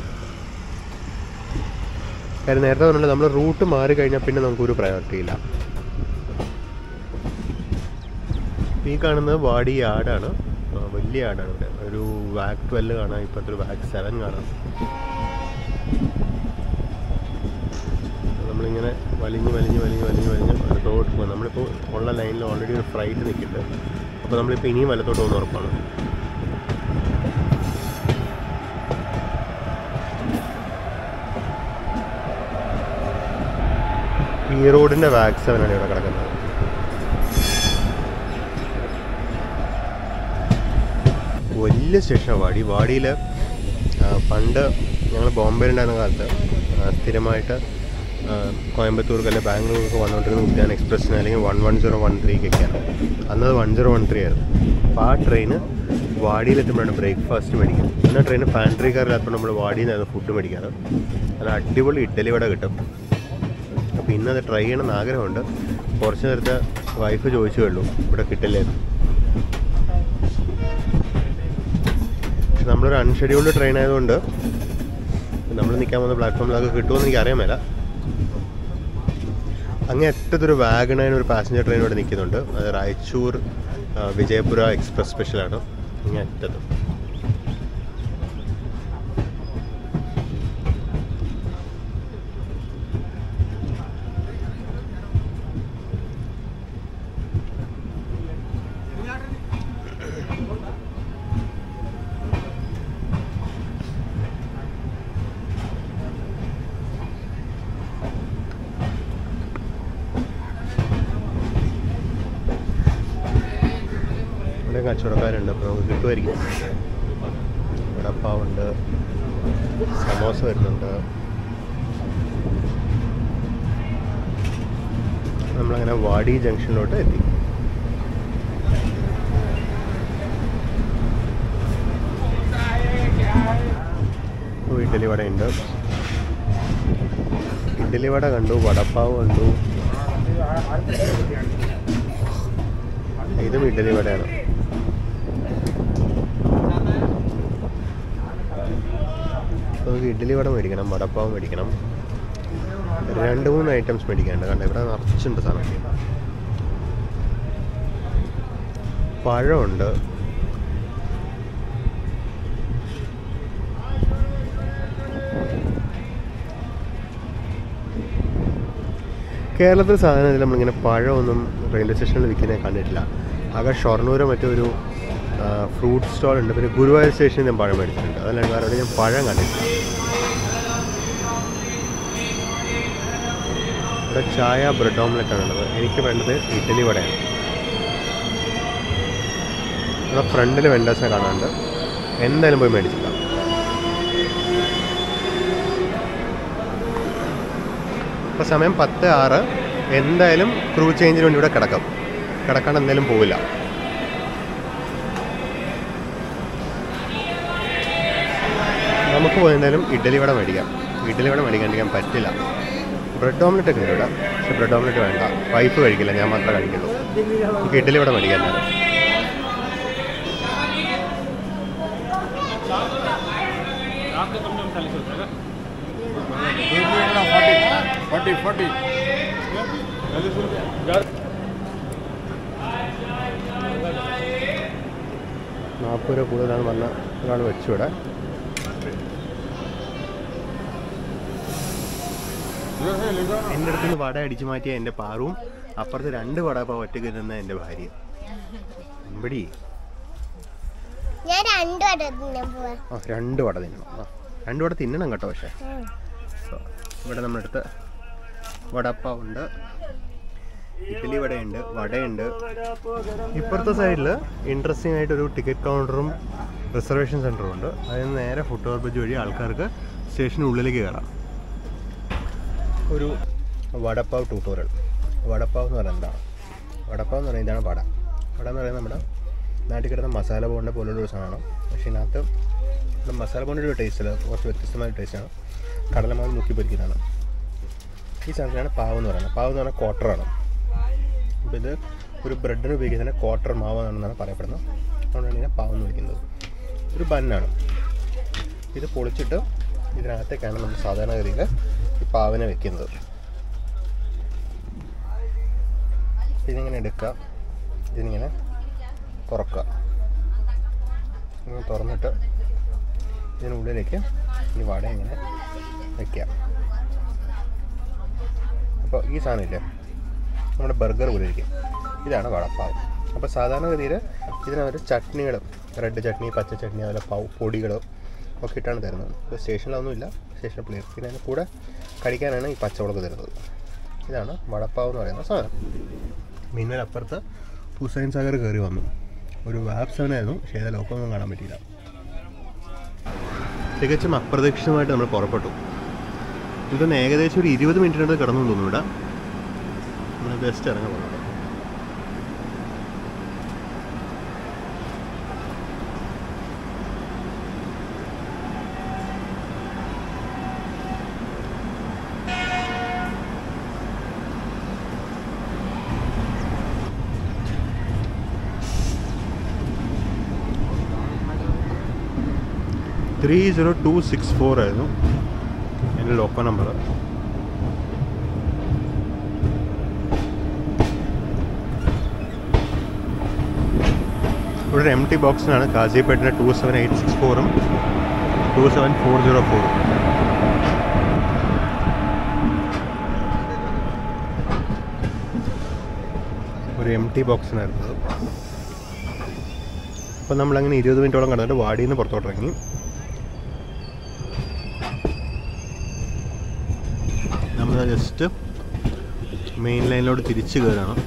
കാര്യം നേരത്തെ പറഞ്ഞില്ല നമ്മൾ റൂട്ട് മാറി കഴിഞ്ഞാൽ പിന്നെ നമുക്കൊരു പ്രയോറിറ്റി ഇല്ല ഈ കാണുന്നത് വാടി ആടാണ് ആ, വലിയ ആടാണ് ഇവിടെ ഒരു വാക്ക് ട്വൽവ് കാണാം ഇപ്പോഴത്തെ ഒരു വാക്ക് സെവൻ കാണാം നമ്മളിങ്ങനെ വലിഞ്ഞ് വലിഞ്ഞ് വലിഞ്ഞ് വലിഞ്ഞ് വലിഞ്ഞ് വലത്തോട്ട് പോകും നമ്മളിപ്പോൾ ഉള്ള ലൈനിൽ ഓൾറെഡി ഒരു ഫ്ലൈറ്റ് നിൽക്കുന്നുണ്ട് അപ്പോൾ നമ്മളിപ്പോൾ ഇനിയും വലത്തോട്ട് പോകുന്ന ഉറപ്പാണ് ഈ റോഡിൻ്റെ വാക്ക് സെവനാണ് ഇവിടെ കിടക്കുന്നത് വലിയ സ്റ്റേഷനാണ് വാടി വാടിയിൽ പണ്ട് ഞങ്ങൾ ബോംബെയിലുണ്ടായിരുന്ന കാലത്ത് ആ, സ്ഥിരമായിട്ട് ആ, കോയമ്പത്തൂർക്ക് അല്ലെങ്കിൽ ബാംഗ്ലൂർക്ക് വന്നുകൊണ്ടിരുന്ന ഉദ്യാൻ എക്സ്പ്രസ്സിന് അല്ലെങ്കിൽ വൺ വൺ സീറോ വൺ ത്രീക്കൊക്കെയാണ് അന്നത് വൺ സീറോ വൺ ത്രീ ആയിരുന്നു അപ്പോൾ ആ ട്രെയിന് വാടിയിലെത്തുമ്പോഴാണ് ബ്രേക്ക്ഫാസ്റ്റ് മേടിക്കുന്നത് പിന്നെ ട്രെയിന് പാൻട്രി കാറിലാത്തപ്പോൾ നമ്മൾ വാടിയിൽ നിന്നാണ് ഫുഡ് മേടിക്കാറ് അത് അടിപൊളി ഇഡ്ഡലി വട കിട്ടും അപ്പോൾ ഇന്നത് ട്രൈ ചെയ്യണമെന്ന് ആഗ്രഹമുണ്ട് കുറച്ച് നേരത്തെ വൈഫ് ചോദിച്ചു ഉള്ളൂ ഇവിടെ കിട്ടില്ലായിരുന്നു പക്ഷെ നമ്മളൊരു അൺഷെഡ്യൂൾഡ് ട്രെയിൻ ആയതുകൊണ്ട് നമ്മൾ നിൽക്കാൻ പോകുന്ന പ്ലാറ്റ്ഫോമിൽ അതൊക്കെ കിട്ടുമെന്ന് എനിക്ക് അറിയാൻ മേല അങ്ങേ അറ്റത്തൊരു വാഗണായ ഒരു പാസഞ്ചർ ട്രെയിൻ ഇവിടെ നിൽക്കുന്നുണ്ട് അത് റായ്ചൂർ ആ, വിജയപുര എക്സ്പ്രസ് സ്പെഷ്യലാണ് അങ്ങേ അറ്റത്ത് ഇവിടെ കച്ചവടക്കാരുണ്ട് അപ്പോൾ നമുക്ക് കിട്ടുമായിരിക്കും വടപ്പാവുണ്ട് സമോസ വരുന്നുണ്ട് നമ്മളങ്ങനെ വാടി ജംഗ്ഷനിലോട്ട് എത്തി ഓ, ഇഡ്ഡലി വട ഉണ്ട് ഇഡ്ഡലി വട കണ്ടു വടപ്പാവ് കണ്ടു ഇതും ഇഡ്ഡലി വടയാണ് നമുക്ക് ഇഡ്ഡലി വട മേടിക്കണം വടപ്പാവ് മേടിക്കണം രണ്ട് മൂന്ന് ഐറ്റംസ് മേടിക്കാനുണ്ട് കണ്ട ഇവിടെ നിറച്ചുണ്ട് സാധനം പഴമുണ്ട് കേരളത്തിൽ സാധാരണ നമ്മളിങ്ങനെ പഴമൊന്നും റെയിൽവേ സ്റ്റേഷനിൽ വിൽക്കുന്നത് കണ്ടിട്ടില്ല ആകെ ഷൊർണൂരോ മറ്റൊരു ഫ്രൂട്ട് സ്റ്റോൾ ഉണ്ട് പിന്നെ ഗുരുവായൂർ സ്റ്റേഷനിൽ ഞാൻ പഴം മേടിച്ചിട്ടുണ്ട് അതല്ലാണ്ട് വേറെ എവിടെയും ഞാൻ പഴം കണ്ടിട്ടില്ല ഇവിടെ ചായ ബ്രെഡ് ഓംലെറ്റ് ആണുള്ളത് എനിക്ക് വേണ്ടത് ഇഡ്ഡലി വടയാണ് ഇവിടെ ഫ്രണ്ടിൽ വെൻഡേഴ്സിനെ കാണാനുണ്ട് എന്തായാലും പോയി മേടിച്ചില്ല ഇപ്പോൾ സമയം പത്ത് ആറ് എന്തായാലും ക്രൂ ചേഞ്ചിന് വേണ്ടി ഇവിടെ കിടക്കും കിടക്കാണ്ട് എന്തായാലും പോവില്ല നമുക്ക് പോയി എന്തായാലും ഇഡ്ഡലി വട മേടിക്കാം ഇഡ്ഡലി വട മേടിക്കാണ്ടിരിക്കാൻ പറ്റില്ല ബ്രെഡ് ഓംലെറ്റ് ഒക്കെ ഉണ്ട് ഇവിടെ പക്ഷെ ബ്രെഡ് ഓംലെറ്റ് വേണ്ട വൈഫ് കഴിക്കില്ല ഞാൻ മാത്രമേ കഴിക്കുള്ളൂ നമുക്ക് ഇഡ്ഡലി വട മേടിക്കാൻ എന്തായാലും आपके कम में चालीस होता है फोर्टी फोर्टी നാൽപ്പത് രൂപ കൂടുതലാണ് പറഞ്ഞ ഒരാൾ വെച്ചു ഇവിടെ എൻ്റെ അടുത്ത് നിന്ന് വട അടിച്ചു മാറ്റിയ എൻ്റെ പാറും അപ്പുറത്ത് രണ്ട് വട ഇപ്പോൾ ഒറ്റയ്ക്ക് നിന്ന എൻ്റെ ഭാര്യ എമ്പടി ഞാൻ രണ്ടു വട്ടം തിന്നാൻ പോവാ ആ രണ്ട് വട തിന്നണം ആ രണ്ട് വട തിന്നണം കേട്ടോ പക്ഷേ So, ഇവിടെ നമ്മുടെ അടുത്ത് വടപ്പാവ് ഉണ്ട് ഇഡ്ഡലി വടയുണ്ട് വടയുണ്ട് ഇപ്പുറത്തെ സൈഡിൽ ഇൻട്രസ്റ്റിംഗ് ആയിട്ടൊരു ടിക്കറ്റ് കൗണ്ടറും റിസർവേഷൻ സെൻറ്ററും ഉണ്ട് അതിന് നേരെ ഫുട് ഓവർ ബ്രിഡ്ജ് വഴി ആൾക്കാർക്ക് സ്റ്റേഷനുള്ളിലേക്ക് കയറാം ഒരു വടപ്പാവ് ട്യൂട്ടോറിയൽ വടപ്പാവ് എന്ന് പറയുന്നത് എന്താണ് വടപ്പാവ് എന്ന് പറയുന്നത് ഇതാണ് വട വട എന്ന് പറയുന്നത് നമ്മുടെ നാട്ടിൽ കിടന്ന മസാല ബോണ്ട പോലുള്ള ഒരു സാധനം പക്ഷേ ഇതിനകത്ത് നമ്മുടെ മസാല ബോണ്ടിൻ്റെ ഒരു ടേസ്റ്റ് അല്ല കുറച്ച് വ്യത്യസ്തമായ ടേസ്റ്റാണ് കടലമാവ് മുക്കി പൊരിക്കുന്നതാണ് ഈ സാധനത്തിനാണ് പാവ് എന്ന് പറയുന്നത് പാവ് എന്ന് പറഞ്ഞാൽ ക്വാർട്ടറാണ് അപ്പോൾ ഇത് ഒരു ബ്രെഡിന് ഉപയോഗിക്കുന്ന ക്വാർട്ടർ മാവ് എന്നാണ് പറയപ്പെടുന്നത് അതുകൊണ്ടാണ് ഇതിനെ പാവ് എന്ന് വിളിക്കുന്നത് ഒരു ബന്നാണ് ഇത് പൊളിച്ചിട്ട് ഇതിനകത്തേക്കാണ് നമ്മൾ സാധാരണഗതിയിൽ ഈ പാവിനെ വെക്കുന്നത് ഇതിങ്ങനെ എടുക്കുക ഇതിനിങ്ങനെ തുറക്കുക ഇങ്ങനെ തുറന്നിട്ട് ഇതിനുള്ളിലേക്ക് ഈ വട ഇങ്ങനെ വയ്ക്കുക അപ്പോൾ ഈ സാധനം ഇല്ലേ നമ്മുടെ ബർഗർ പോലെ ഇരിക്കും ഇതാണ് വടപ്പാവ് അപ്പോൾ സാധാരണഗതിയിൽ ഇതിനകത്ത് ചട്നികളും റെഡ് ചട്നി പച്ച ചട്നി അതുപോലെ പൗ പൊടികളും ഒക്കെ ഇട്ടാണ് തരുന്നത് ഇപ്പോൾ സ്റ്റേഷനിലൊന്നുമില്ല സ്റ്റേഷനിൽ പ്ലേറ്റ് പിന്നെ അതിന് കൂടെ കഴിക്കാനാണ് ഈ പച്ചമുളക് തരുന്നത് ഇതാണ് വടപ്പാവ് എന്ന് പറയുന്ന സാധനം മിന്നൽ അപ്പുറത്ത് ഹുസൈൻ സാഗർ കയറി വന്നു ഒരു വാപ്പ് സെവൻ ആയിരുന്നു പക്ഷേ ഏതാ ലോക്കമൊന്നും കാണാൻ പറ്റിയില്ല തികച്ചും അപ്രതീക്ഷിതമായിട്ട് നമ്മൾ പുറപ്പെട്ടു ഇതൊന്ന് ഏകദേശം ഒരു ഇരുപത് മിനിറ്റിനടുത്ത് കിടന്നു എന്ന് തോന്നുന്നു ഇവിടെ നമ്മൾ ബെസ്റ്റ് ഇറങ്ങാൻ പോകുന്നത് three zero two six four ആയിരുന്നു എൻ്റെ ലോക്കോ നമ്പർ ഇവിടെ എം ടി ബോക്സിനാണ് കാസിപ്പേട്ടിൻ്റെ ടു സെവൻ എയ്റ്റ് സിക്സ് ഫോറും ടു സെവൻ ഫോർ സീറോ ഫോറും ഒരു എം ടി ബോക്സിനായിരുന്നത് അപ്പം നമ്മളങ്ങനെ ഇരുപത് മിനിറ്റോളം കടന്നിട്ട് വാടിയിൽ നിന്ന് പുറത്തോട്ട് ഇറങ്ങി നമ്മൾ ജസ്റ്റ് മെയിൻ ലൈനിലോട്ട് തിരിച്ച് കയറണം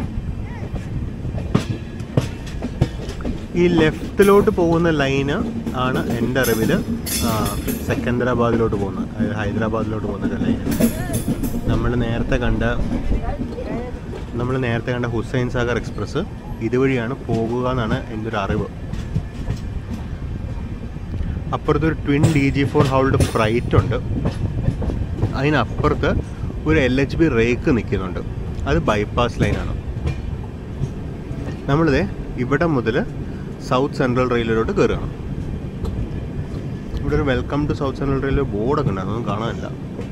ഈ ലെഫ്റ്റിലോട്ട് പോകുന്ന ലൈന് ആണ് എൻ്റെ അറിവിൽ സെക്കന്ദരാബാദിലോട്ട് പോകുന്നത് അതായത് ഹൈദരാബാദിലോട്ട് പോകുന്ന ഒരു ലൈൻ നമ്മൾ നേരത്തെ കണ്ട നമ്മൾ നേരത്തെ കണ്ട ഹുസൈൻ സാഗർ എക്സ്പ്രസ് ഇതുവഴിയാണ് പോകുക എന്നാണ് എൻ്റെ ഒരു അറിവ് അപ്പുറത്തൊരു twin D G four hauled freight ഉണ്ട് അതിനപ്പുറത്ത് ഒരു എൽ എച്ച് ബി റേക്ക് നിൽക്കുന്നുണ്ട് അത് ബൈപ്പാസ് ലൈനാണ് നമ്മളിത് ഇവിടെ മുതൽ സൗത്ത് സെൻട്രൽ റെയിൽവേയിലോട്ട് കയറുകയാണ് ഇവിടെ ഒരു welcome to south central railway ബോർഡൊക്കെ ഉണ്ട് അതൊന്നും കാണാനില്ല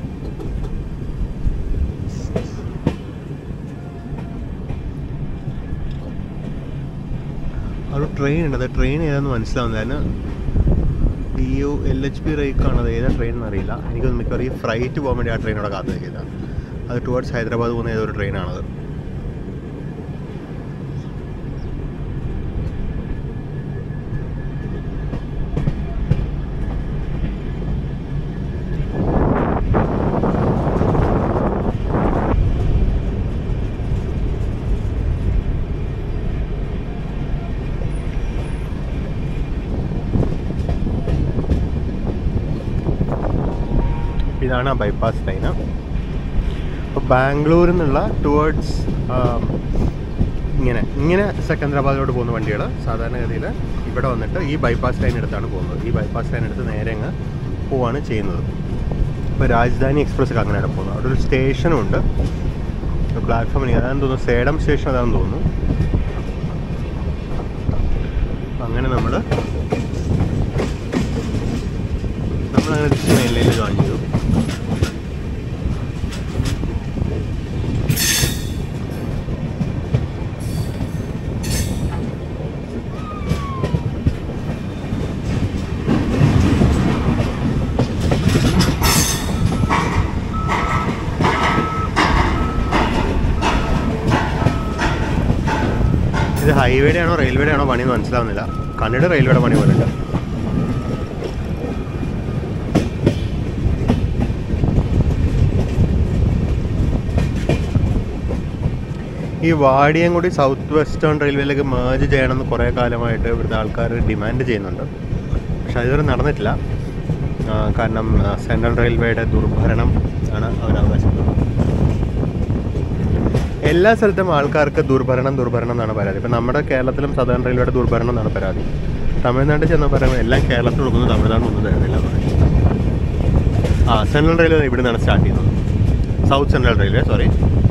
ഒരു ട്രെയിൻ ഉണ്ട് അത് ട്രെയിൻ ഏതാന്ന് മനസ്സിലാവുന്നില്ല അതിന് D U L H P റേക്കാണ് അത് ഏതാ ട്രെയിൻ എന്നറിയില്ല എനിക്ക് മിക്കവാറും ഈ ഫ്ലൈറ്റ് പോകാൻ വേണ്ടി ആ ട്രെയിൻ അവിടെ കാത്തു നിൽക്കുന്നത് അത് ടുവേർഡ്സ് ഹൈദരാബാദ് പോകുന്ന ഏതൊരു ട്രെയിനാണത് ഇതാണ് ആ ബൈപ്പാസ് ലൈന് അപ്പോൾ ബാംഗ്ലൂരിൽ നിന്നുള്ള ടുവേർഡ്സ് ഇങ്ങനെ ഇങ്ങനെ സെക്കന്ദരാബാദിലോട്ട് പോകുന്ന വണ്ടികൾ സാധാരണഗതിയിൽ ഇവിടെ വന്നിട്ട് ഈ ബൈപ്പാസ് ലൈൻ എടുത്താണ് പോകുന്നത് ഈ ബൈപ്പാസ് ലൈൻ എടുത്ത് നേരെ അങ്ങ് പോവാണ് ചെയ്യുന്നത് ഇപ്പോൾ രാജധാനി എക്സ്പ്രസ് ഒക്കെ അങ്ങനെയാണ് പോകുന്നത് അവിടെ ഒരു സ്റ്റേഷനും ഉണ്ട് പ്ലാറ്റ്ഫോമിൽ അതാണെന്ന് തോന്നുന്നു സേഡം സ്റ്റേഷൻ അതാണെന്ന് തോന്നുന്നു അങ്ങനെ നമ്മൾ നമ്മളങ്ങനെ തിരിച്ച് മെയിനിൽ ജോയിൻ ചെയ്തു ഇത് ഹൈവേയുടെ ആണോ റെയിൽവേയുടെ ആണോ പണി എന്ന് മനസ്സിലാവുന്നില്ല കണ്ണിയുടെ റെയിൽവേയുടെ പണി പോലെ ഉണ്ട് ഈ വാടിയംകുടി സൗത്ത് വെസ്റ്റേൺ റെയിൽവേയിലേക്ക് മേജ് ചെയ്യണമെന്ന് കുറേ കാലമായിട്ട് ഇവിടുത്തെ ആൾക്കാർ ഡിമാൻഡ് ചെയ്യുന്നുണ്ട് പക്ഷെ അതുവരെ നടന്നിട്ടില്ല ആ, കാരണം ആ, സെൻട്രൽ റെയിൽവേയുടെ ദുർഭരണം ആണ് അവർ അവകാശപ്പെടുന്നത് എല്ലാ സ്ഥലത്തും ആൾക്കാർക്ക് ദുർഭരണം ദുർഭരണം എന്നാണ് പരാതി ഇപ്പം നമ്മുടെ കേരളത്തിലും സദേൺ റെയിൽവേയുടെ ദുർഭരണം എന്നാണ് പരാതി തമിഴ്നാട്ടിൽ ചെന്ന് പറയുമ്പോൾ എല്ലാം കേരളത്തിൽ കൊടുക്കുന്നു തമിഴ്നാട് ഒന്നും തരുന്നില്ല എന്ന് പറയും. ആ സെൻട്രൽ റെയിൽവേ ഇവിടെ നിന്നാണ് സ്റ്റാർട്ട് ചെയ്യുന്നത് സൗത്ത് സെൻട്രൽ റെയിൽവേ സോറി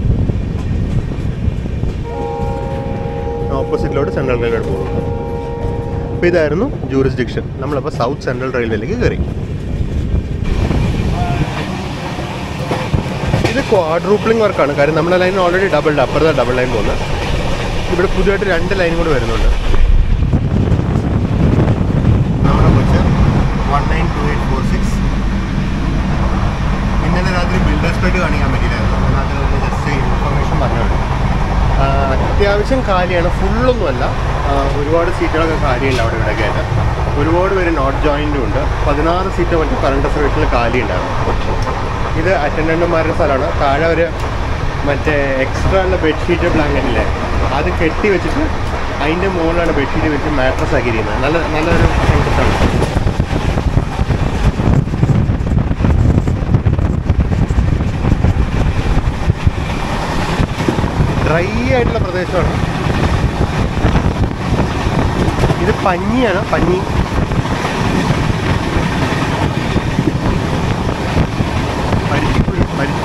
ഓപ്പോസിറ്റിലോട്ട് സെൻട്രൽ റെയിൽവേ പോകുന്നത് അപ്പോൾ ഇതായിരുന്നു ജൂറിസ്ഡിക്ഷൻ നമ്മളപ്പോൾ സൗത്ത് സെൻട്രൽ റെയിൽവേയിലേക്ക് കയറി ഇത് ക്വാഡ്രൂപ്ലിംഗ് വർക്കാണ് കാര്യം നമ്മുടെ ലൈൻ ഓൾറെഡി ഡബിൾ അപ്പുറത്തെ ഡബിൾ ലൈൻ പോകുന്നത് ഇവിടെ പുതിയതായിട്ട് രണ്ട് ലൈനും കൂടി വരുന്നുണ്ട് നമ്മുടെ bus one nine two eight four six ഇന്നലെ രാത്രി ബിൽഡേഴ്സ് പെട്ട് കാണിക്കാൻ പറ്റിയില്ലായിരുന്നു അതിനകത്ത് ജസ്റ്റ് ഇൻഫർമേഷൻ പറഞ്ഞു അത്യാവശ്യം കാലിയാണ് ഫുള്ളൊന്നുമല്ല ആ, ഒരുപാട് സീറ്റുകളൊക്കെ കാലിയുണ്ട് അവിടെ ഇവിടെയൊക്കെ ആയിട്ട് ഒരുപാട് പേര് നോട്ട് ജോയിൻറ്റും ഉണ്ട് പതിനാറ് സീറ്റ് മറ്റു കറണ്ട് റിസർവേഷനിൽ കാലി ഉണ്ടായിരുന്നു ഇത് അറ്റൻഡൻറ്റുമാരുടെ സ്ഥലമാണ് താഴെ ഒരു മറ്റേ എക്സ്ട്രാ ഉള്ള ബെഡ്ഷീറ്റ് ബ്ലാങ്കറ്റ് ഇല്ലേ അത് കെട്ടി വെച്ചിട്ട് അതിൻ്റെ മുകളിലാണ് ബെഡ്ഷീറ്റ് വെച്ച് മാട്രസ് ആക്കിയിരിക്കുന്നത് നല്ല നല്ലൊരു കൺസെപ്റ്റാണ് ഡ്രൈ ആയിട്ടുള്ള പ്രദേശമാണ് ഇത് പഞ്ഞിയാണ് പഞ്ഞി പരുത്തിക്കുരു പരുത്തി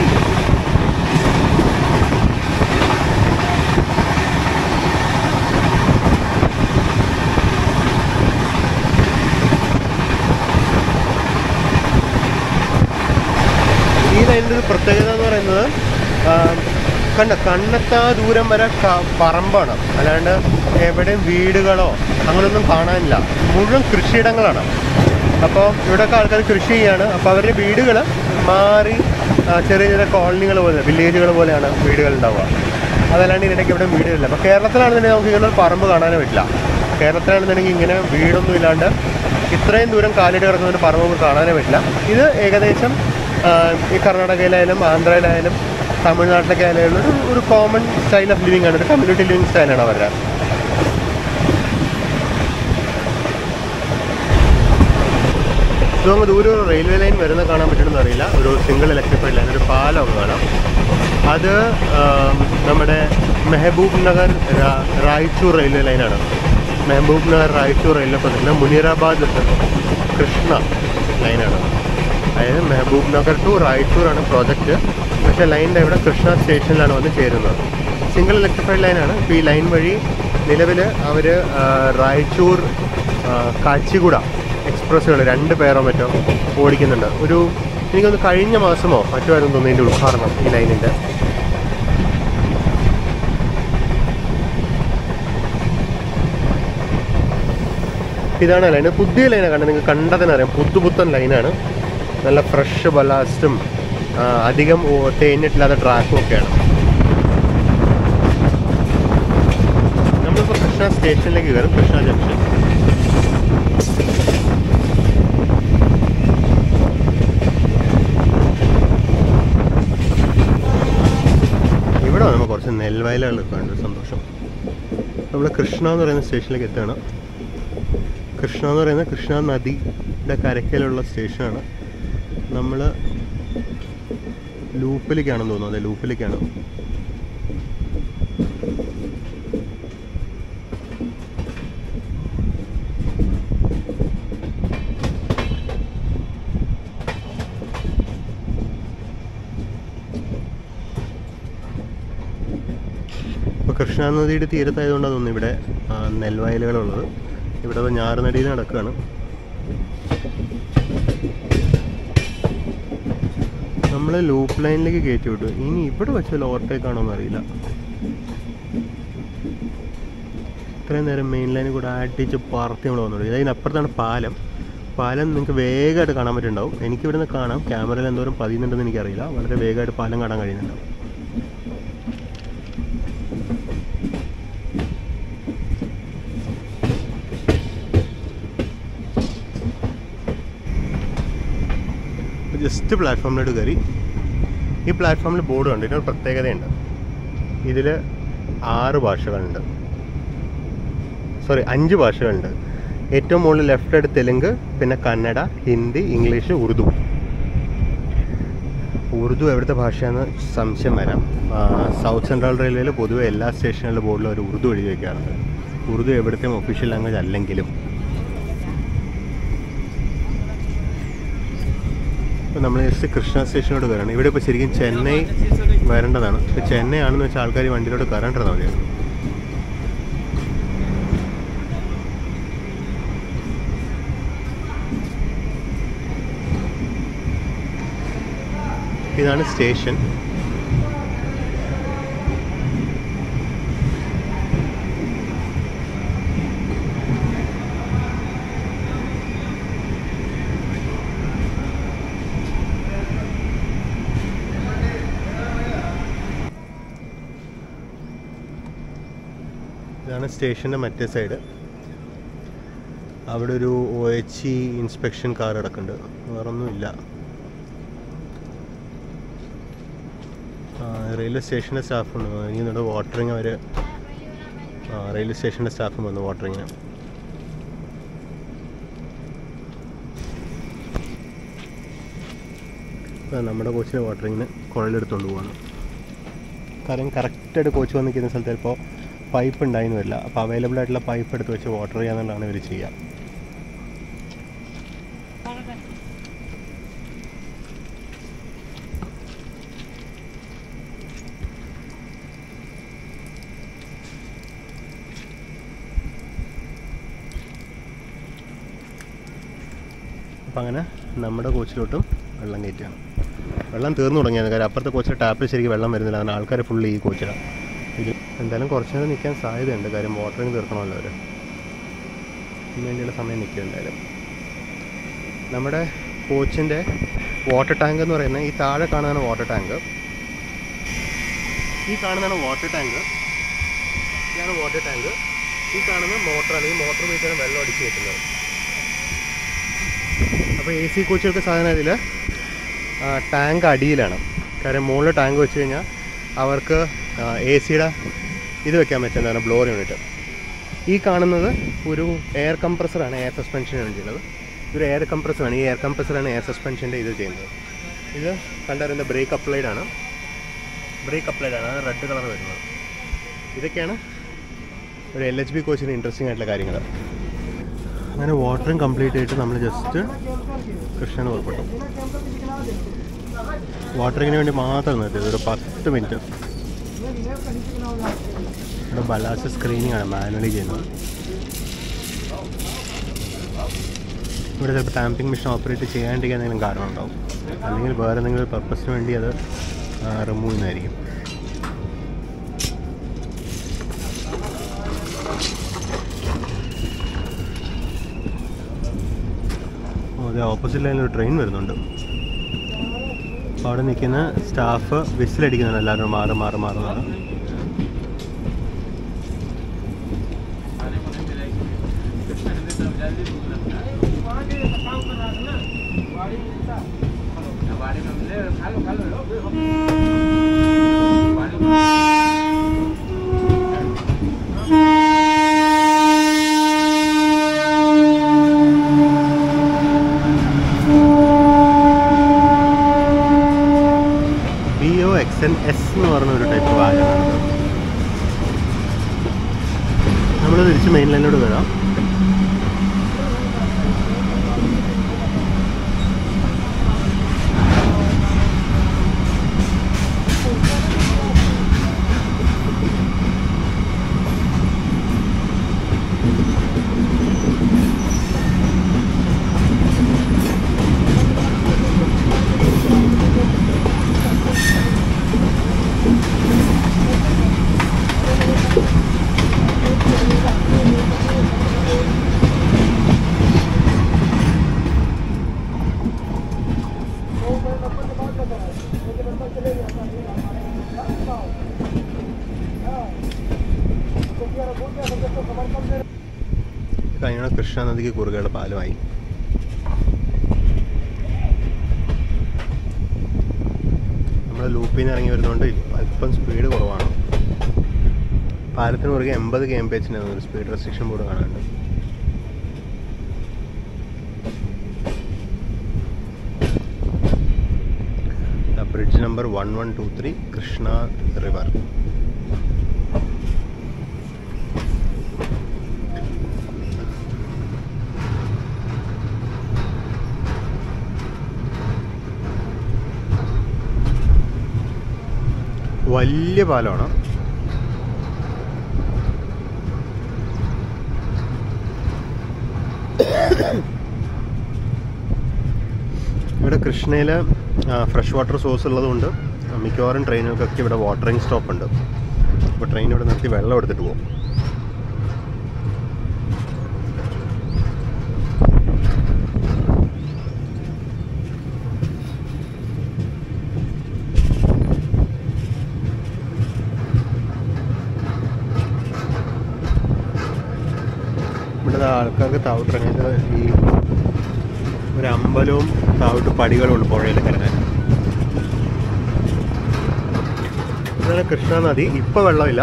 ഈ ലൈനിൻ്റെ ഒരു പ്രത്യേകത എന്ന് പറയുന്നത് ആ, കണ്ട കണ്ണെത്താ ദൂരം വരെ ക- പറമ്പാണ് അല്ലാണ്ട് എവിടെയും വീടുകളോ അങ്ങനെയൊന്നും കാണാനില്ല മുഴുവൻ കൃഷിയിടങ്ങളാണ് അപ്പോൾ ഇവിടെയൊക്കെ ആൾക്കാർ കൃഷി ചെയ്യാണ് അപ്പോൾ അവരുടെ വീടുകൾ മാറി ആ, ചെറിയ ചെറിയ കോളനികൾ പോലെ വില്ലേജുകൾ പോലെയാണ് വീടുകൾ ഉണ്ടാവുക അതല്ലാണ്ട് ഇതിനിടയ്ക്ക് ഇവിടെ വീടുകളില്ല അപ്പോൾ കേരളത്തിലാണെന്നുണ്ടെങ്കിൽ നമുക്ക് ഇങ്ങനെ ഒരു പറമ്പ് കാണാനേ പറ്റില്ല കേരളത്തിലാണെന്നുണ്ടെങ്കിൽ ഇങ്ങനെ വീടൊന്നും ഇല്ലാണ്ട് ഇത്രയും ദൂരം കാലിട്ട് കിടക്കുന്നൊരു പറമ്പ് നമുക്ക് കാണാനേ പറ്റില്ല ഇത് ഏകദേശം ആ, ഈ കർണാടകയിലായാലും ആന്ധ്രയിലായാലും തമിഴ്നാട്ടിലൊക്കെ ആയാലും ഒരു ഒരു കോമൺ സ്റ്റൈൽ ഓഫ് ലിവിങ് ആണ് ഒരു കമ്മ്യൂണിറ്റി ലിവിങ് സ്റ്റൈലാണ് അവരുടെ ഇതും അങ്ങ് ദൂരെ ഒരു റെയിൽവേ ലൈൻ വരുന്ന കാണാൻ പറ്റുമെന്ന് അറിയില്ല ഒരു സിംഗിൾ ഇലക്ട്രിഫൈഡ് ലൈൻ ഒരു പാലമൊക്കെ കാണാം അത് ആം, നമ്മുടെ മെഹബൂബ് നഗർ രാ- റായ്ചൂർ റെയിൽവേ ലൈനാണ് മെഹബൂബ് നഗർ റായ്ചൂർ റെയിൽവേ പ്രൊജക്റ്റിന് മുനീറാബാദ് കൃഷ്ണ ലൈനാണ് അതായത് മെഹബൂബ് നഗർ ടു റായ്ചൂറാണ് പ്രോജക്റ്റ് പക്ഷേ ലൈനിൻ്റെ ഇവിടെ കൃഷ്ണ സ്റ്റേഷനിലാണ് വന്ന് ചേരുന്നത് സിംഗിൾ ഇലക്ട്രിഫൈഡ് ലൈനാണ് ഇപ്പോൾ ഈ ലൈൻ വഴി നിലവിൽ അവർ റായ്ചൂർ ആ, കാച്ചിഗുഡ എക്സ്പ്രസ്സുകൾ രണ്ട് പേരോ മറ്റോ ഓടിക്കുന്നുണ്ട് ഒരു എനിക്കൊന്ന് കഴിഞ്ഞ മാസമോ മറ്റോ ആയിരുന്നു തോന്നുന്നു ഇതിൻ്റെ ഉദ്ഘാടനം ഈ ലൈനിൻ്റെ ഇതാണ് ലൈൻ പുതിയ ലൈനാണ് കണ്ടത് നിങ്ങൾക്ക് കണ്ടതിനറിയാം പുതുപുത്തൻ ലൈനാണ് നല്ല ഫ്രഷ് ബലാസ്റ്റും ആ, അധികം ഓ- തേഞ്ഞിട്ടില്ലാത്ത ട്രാക്കും ഒക്കെയാണ് നമ്മളിപ്പോൾ കൃഷ്ണ സ്റ്റേഷനിലേക്ക് കയറും കൃഷ്ണ ജംഗ്ഷൻ ഇവിടെ നമുക്ക് കുറച്ച് നെൽവയലുകളൊക്കെ ഉണ്ട് സന്തോഷം നമ്മൾ കൃഷ്ണ എന്ന് പറയുന്ന സ്റ്റേഷനിലേക്ക് എത്തുകയാണ് കൃഷ്ണ എന്ന് പറയുന്ന കൃഷ്ണ നദിയുടെ കരയ്ക്കലുള്ള സ്റ്റേഷനാണ് നമ്മൾ ലൂപ്പിലേക്കാണെന്ന് തോന്നുന്നു അതെ ലൂപ്പിലേക്കാണ് ഇപ്പോൾ കൃഷ്ണ നദിയുടെ തീരത്തായതുകൊണ്ടാണ് തോന്നുന്നു ഇവിടെ ആ, നെൽവയലുകളുള്ളത് ഇവിടെ അത് ഞാറുനടിയിൽ നടക്കുകയാണ് നമ്മൾ ലൂപ്പ് ലൈനിലേക്ക് കയറ്റി വിട്ടു ഇനി ഇവിടെ വെച്ച് ഓവർടേക്ക് ആണോ എന്നറിയില്ല ഇത്രയും നേരം മെയിൻ ലൈനിൽ കൂടെ അടിച്ച് പറത്തി നമ്മൾ വന്നു ഇതിനപ്പുറത്താണ് പാലം പാലം നിങ്ങൾക്ക് വേഗമായിട്ട് കാണാൻ പറ്റുന്നുണ്ടാവും എനിക്ക് ഇവിടുന്ന് കാണാം ക്യാമറയിൽ എന്തോരം പതിയുന്നുണ്ടെന്ന് എനിക്കറിയില്ല വളരെ വേഗമായിട്ട് പാലം കാണാൻ കഴിയുന്നുണ്ടാവും ജസ്റ്റ് പ്ലാറ്റ്ഫോമിലോട്ട് കയറി ഈ പ്ലാറ്റ്ഫോമിൽ ബോർഡ് കണ്ട് ഇതിനൊരു പ്രത്യേകതയുണ്ട് ഇതിൽ ആറ് ഭാഷകളുണ്ട് സോറി അഞ്ച് ഭാഷകളുണ്ട് ഏറ്റവും മുകളിൽ ലെഫ്റ്റ് ആയിട്ട് തെലുങ്ക് പിന്നെ കന്നഡ ഹിന്ദി ഇംഗ്ലീഷ് ഉറുദു ഉറുദു എവിടുത്തെ ഭാഷയാണെന്ന് സംശയം വരാം ആ, സൗത്ത് സെൻട്രൽ റെയിൽവേയിൽ പൊതുവെ എല്ലാ സ്റ്റേഷനുകളിലും ബോർഡിൽ ഒരു ഉറുദു എഴുതി വയ്ക്കാറുണ്ട് ഉറുദു എവിടുത്തെയും ഒഫീഷ്യൽ ലാംഗ്വേജ് അല്ലെങ്കിലും ഇപ്പോൾ നമ്മൾ ജസ്റ്റ് കൃഷ്ണ സ്റ്റേഷനോട് കയറണം ഇവിടെ ഇപ്പോൾ ശരിക്കും ചെന്നൈ വരേണ്ടതാണ് ഇപ്പോൾ ചെന്നൈ ആണെന്ന് വെച്ചാൽ ആൾക്കാർ ഈ വണ്ടിയിലോട്ട് കയറേണ്ടതാണ് മതിയായിരുന്നു ഇതാണ് സ്റ്റേഷൻ ഇതാണ് സ്റ്റേഷൻ്റെ മറ്റേ സൈഡ് അവിടെ ഒരു O H E inspection car കിടക്കുന്നുണ്ട് വേറൊന്നുമില്ല ആ, റെയിൽവേ സ്റ്റേഷൻ്റെ സ്റ്റാഫുണ്ട് ഇനി നമ്മുടെ വാട്ടറിങ് അവർ റെയിൽവേ സ്റ്റേഷൻ്റെ സ്റ്റാഫും വന്നു വാട്ടറിങ്ങിന് ഇപ്പം നമ്മുടെ കോച്ചിന് വാട്ടറിങ്ങിന് കുഴലെടുത്തുകൊണ്ട് പോവാണ് കാര്യം കറക്റ്റായിട്ട് കോച്ച് വന്ന് നിൽക്കുന്ന സ്ഥലത്ത് ചിലപ്പോൾ പൈപ്പ് ഉണ്ടായിന്ന് വരില്ല അപ്പോൾ അവൈലബിൾ ആയിട്ടുള്ള പൈപ്പ് എടുത്ത് വെച്ച് വാട്ടർ ചെയ്യാന്നുള്ളതാണ് ഇവർ ചെയ്യുക അപ്പം അങ്ങനെ നമ്മുടെ കോച്ചിലോട്ടും വെള്ളം കയറ്റുകയാണ് വെള്ളം തീർന്നു തുടങ്ങിയത് കാര്യം അപ്പുറത്തെ കോച്ചിലെ ടാപ്പിൽ ശരിക്കും വെള്ളം വരുന്നില്ല കാരണം ആൾക്കാർ ഫുള്ള് ഈ കോച്ചിലാണ് ഇത് എന്തായാലും കുറച്ച് നേരം നിൽക്കാൻ സാധ്യതയുണ്ട് കാര്യം വാട്ടറിങ് തീർക്കണമല്ലോ അവർ ഇതിന് വേണ്ടിയുള്ള സമയം നിൽക്കും എന്തായാലും നമ്മുടെ കോച്ചിൻ്റെ വാട്ടർ ടാങ്ക് എന്ന് പറയുന്നത് ഈ താഴെ കാണുന്നതാണ് വാട്ടർ ടാങ്ക് ഈ കാണുന്നതാണ് വാട്ടർ ടാങ്ക് ഇതാണ് വാട്ടർ ടാങ്ക് ഈ കാണുന്ന മോട്ടറാണ് ഈ മോട്ടർ ഉപയോഗിച്ചാണ് വെള്ളം അടിച്ച് കയറ്റുന്നത് അപ്പോൾ എ സി കോച്ചുകൾക്ക് സാധനം ഇതിൽ ടാങ്ക് അടിയിലാണ് കാര്യം മുകളിൽ ടാങ്ക് വെച്ച് കഴിഞ്ഞാൽ അവർക്ക് എ സിയുടെ ഇത് വെക്കാൻ പറ്റും എന്താണ് ബ്ലോർ യൂണിറ്റ് ഈ കാണുന്നത് ഒരു എയർ കംപ്രസറാണ് എയർ സസ്പെൻഷന് വേണ്ടിയുള്ളത് ഇതൊരു എയർ കംപ്രസറാണ് ഈ എയർ കംപ്രസറാണ് എയർ സസ്പെൻഷൻ്റെ ഇത് ചെയ്യുന്നത് ഇത് കണ്ടറിയുന്ന ബ്രേക്ക് അപ്ലൈഡ് ആണ് ബ്രേക്ക് അപ്ലൈഡ് ആണ് അത് റെഡ് കളർ വരുന്നത് ഇതൊക്കെയാണ് ഒരു എൽ എച്ച് ബി കോച്ചിന് ഇൻട്രസ്റ്റിംഗ് ആയിട്ടുള്ള കാര്യങ്ങൾ അങ്ങനെ വാട്ടറിങ് കംപ്ലീറ്റ് ആയിട്ട് നമ്മൾ ജസ്റ്റ് കൃഷ്ണന് പുറപ്പെട്ടു വാട്ടറിങ്ങിന് വേണ്ടി മാത്രം നിർത്തിയത് ഒരു പത്ത് മിനിറ്റ് ഇവിടെ ബലാസ് സ്ക്രീനിങ് ആണ് മാനുവലി ചെയ്യുന്നത് ഇവിടെ ചിലപ്പോൾ ടാമ്പിംഗ് മെഷീൻ ഓപ്പറേറ്റ് ചെയ്യാണ്ടിരിക്കാൻ എന്തെങ്കിലും കാരണം ഉണ്ടാവും അല്ലെങ്കിൽ വേറെ എന്തെങ്കിലും ഒരു പർപ്പസിന് വേണ്ടി അത് റിമൂവ് ചെയ്യുന്നതായിരിക്കും ഓ, അതെ ഓപ്പോസിറ്റ് ലൈനിൽ ഒരു ട്രെയിൻ വരുന്നുണ്ട് അപ്പോൾ അവിടെ നിൽക്കുന്ന സ്റ്റാഫ് വിസിലടിക്കുന്നുണ്ട് എല്ലാവരും മാറി മാറി മാറുന്നുണ്ട് B O X N S എന്ന് പറഞ്ഞ ഒരു ടൈപ്പ് വാഹനമാണ് നമ്മൾ തിരിച്ച് മെയിൻ ലൈനിലോട്ട് വരാം കഴിഞ്ഞ കൃഷ്ണ നദിക്ക് കുറുകയുടെ പാലമായി നമ്മൾ ലൂപ്പിൽ നിന്ന് ഇറങ്ങി വരുന്നതുകൊണ്ട് അല്പം സ്പീഡ് കുറവാണ് പാലത്തിന് കുറുകെ എൺപത് കെ എം പി എച്ചിന് ഒരു സ്പീഡ് റെസ്ട്രിക്ഷൻ ബോർഡ് കാണാനുണ്ട് bridge number one one two three Krishna river വലിയ പാലമാണ് ഇവിടെ കൃഷ്ണയിൽ ഫ്രഷ് വാട്ടർ സോഴ്സ് ഉള്ളതുകൊണ്ട് മിക്കവാറും ട്രെയിനുകൾക്കൊക്കെ ഇവിടെ വാട്ടറിങ് സ്റ്റോപ്പ് ഉണ്ട് അപ്പോൾ ട്രെയിൻ ഇവിടെ നിർത്തി വെള്ളം എടുത്തിട്ട് പോകും ഇവിടെ ദാ ആൾക്കാർക്ക് താവിട്ടിറങ്ങിയത് ഈ ഒരു അമ്പലവും താവിട്ട് പടികളും ഉണ്ട് പുഴയിൽ ഇറങ്ങാൻ ഇതാണ് കൃഷ്ണ നദി ഇപ്പൊ വെള്ളമില്ല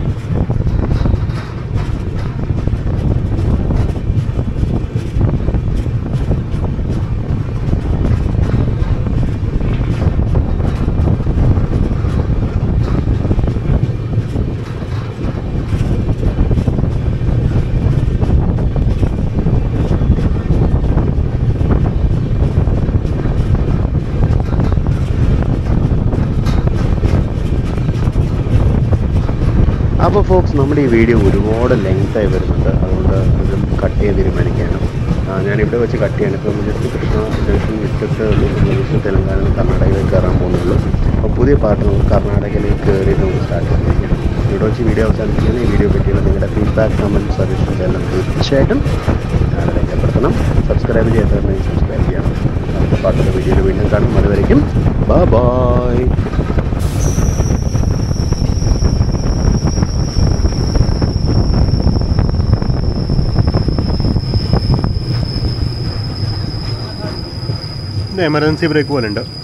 അപ്പോൾ ഫോക്സ് നമ്മുടെ ഈ വീഡിയോ ഒരുപാട് ലെങ്തായി വരുന്നുണ്ട് അതുകൊണ്ട് ഇത് കട്ട് ചെയ്ത് തീരുമാനിക്കുകയാണ് ആ, ഞാനിവിടെ വെച്ച് കട്ട് ചെയ്യണം ഇപ്പോൾ ജസ്റ്റ് കൃഷ്ണ ജംഗ്ഷൻ വിട്ടിട്ട് ഉള്ളൂ നമ്മൾ ജസ്റ്റ് തെലങ്കാന കർണാടകയിലേക്ക് കയറാൻ പോകുന്നുള്ളൂ അപ്പോൾ പുതിയ പാട്ട് നമുക്ക് കർണാടകയിലേക്ക് കയറിയിട്ട് നമുക്ക് സ്റ്റാർട്ട് ചെയ്തിരിക്കണം ഇവിടെ വെച്ച് വീഡിയോ അവസാനിപ്പിക്കുന്ന ഈ വീഡിയോ പറ്റിയുള്ള നിങ്ങളുടെ ഫീഡ്ബാക്ക് കമൻറ്റ് സജഷൻസ് എല്ലാം തീർച്ചയായിട്ടും ഞാനെ രേഖപ്പെടുത്തണം സബ്സ്ക്രൈബ് ചെയ്യാത്തവരുണ്ടെങ്കിൽ സബ്സ്ക്രൈബ് ചെയ്യണം അടുത്ത പാട്ടുള്ള വീഡിയോയിൽ വീണ്ടും കാണും അതുവരയ്ക്കും ബൈ ബായ് ഇത് എമർജൻസി ബ്രേക്ക് പോലെ ഉണ്ട്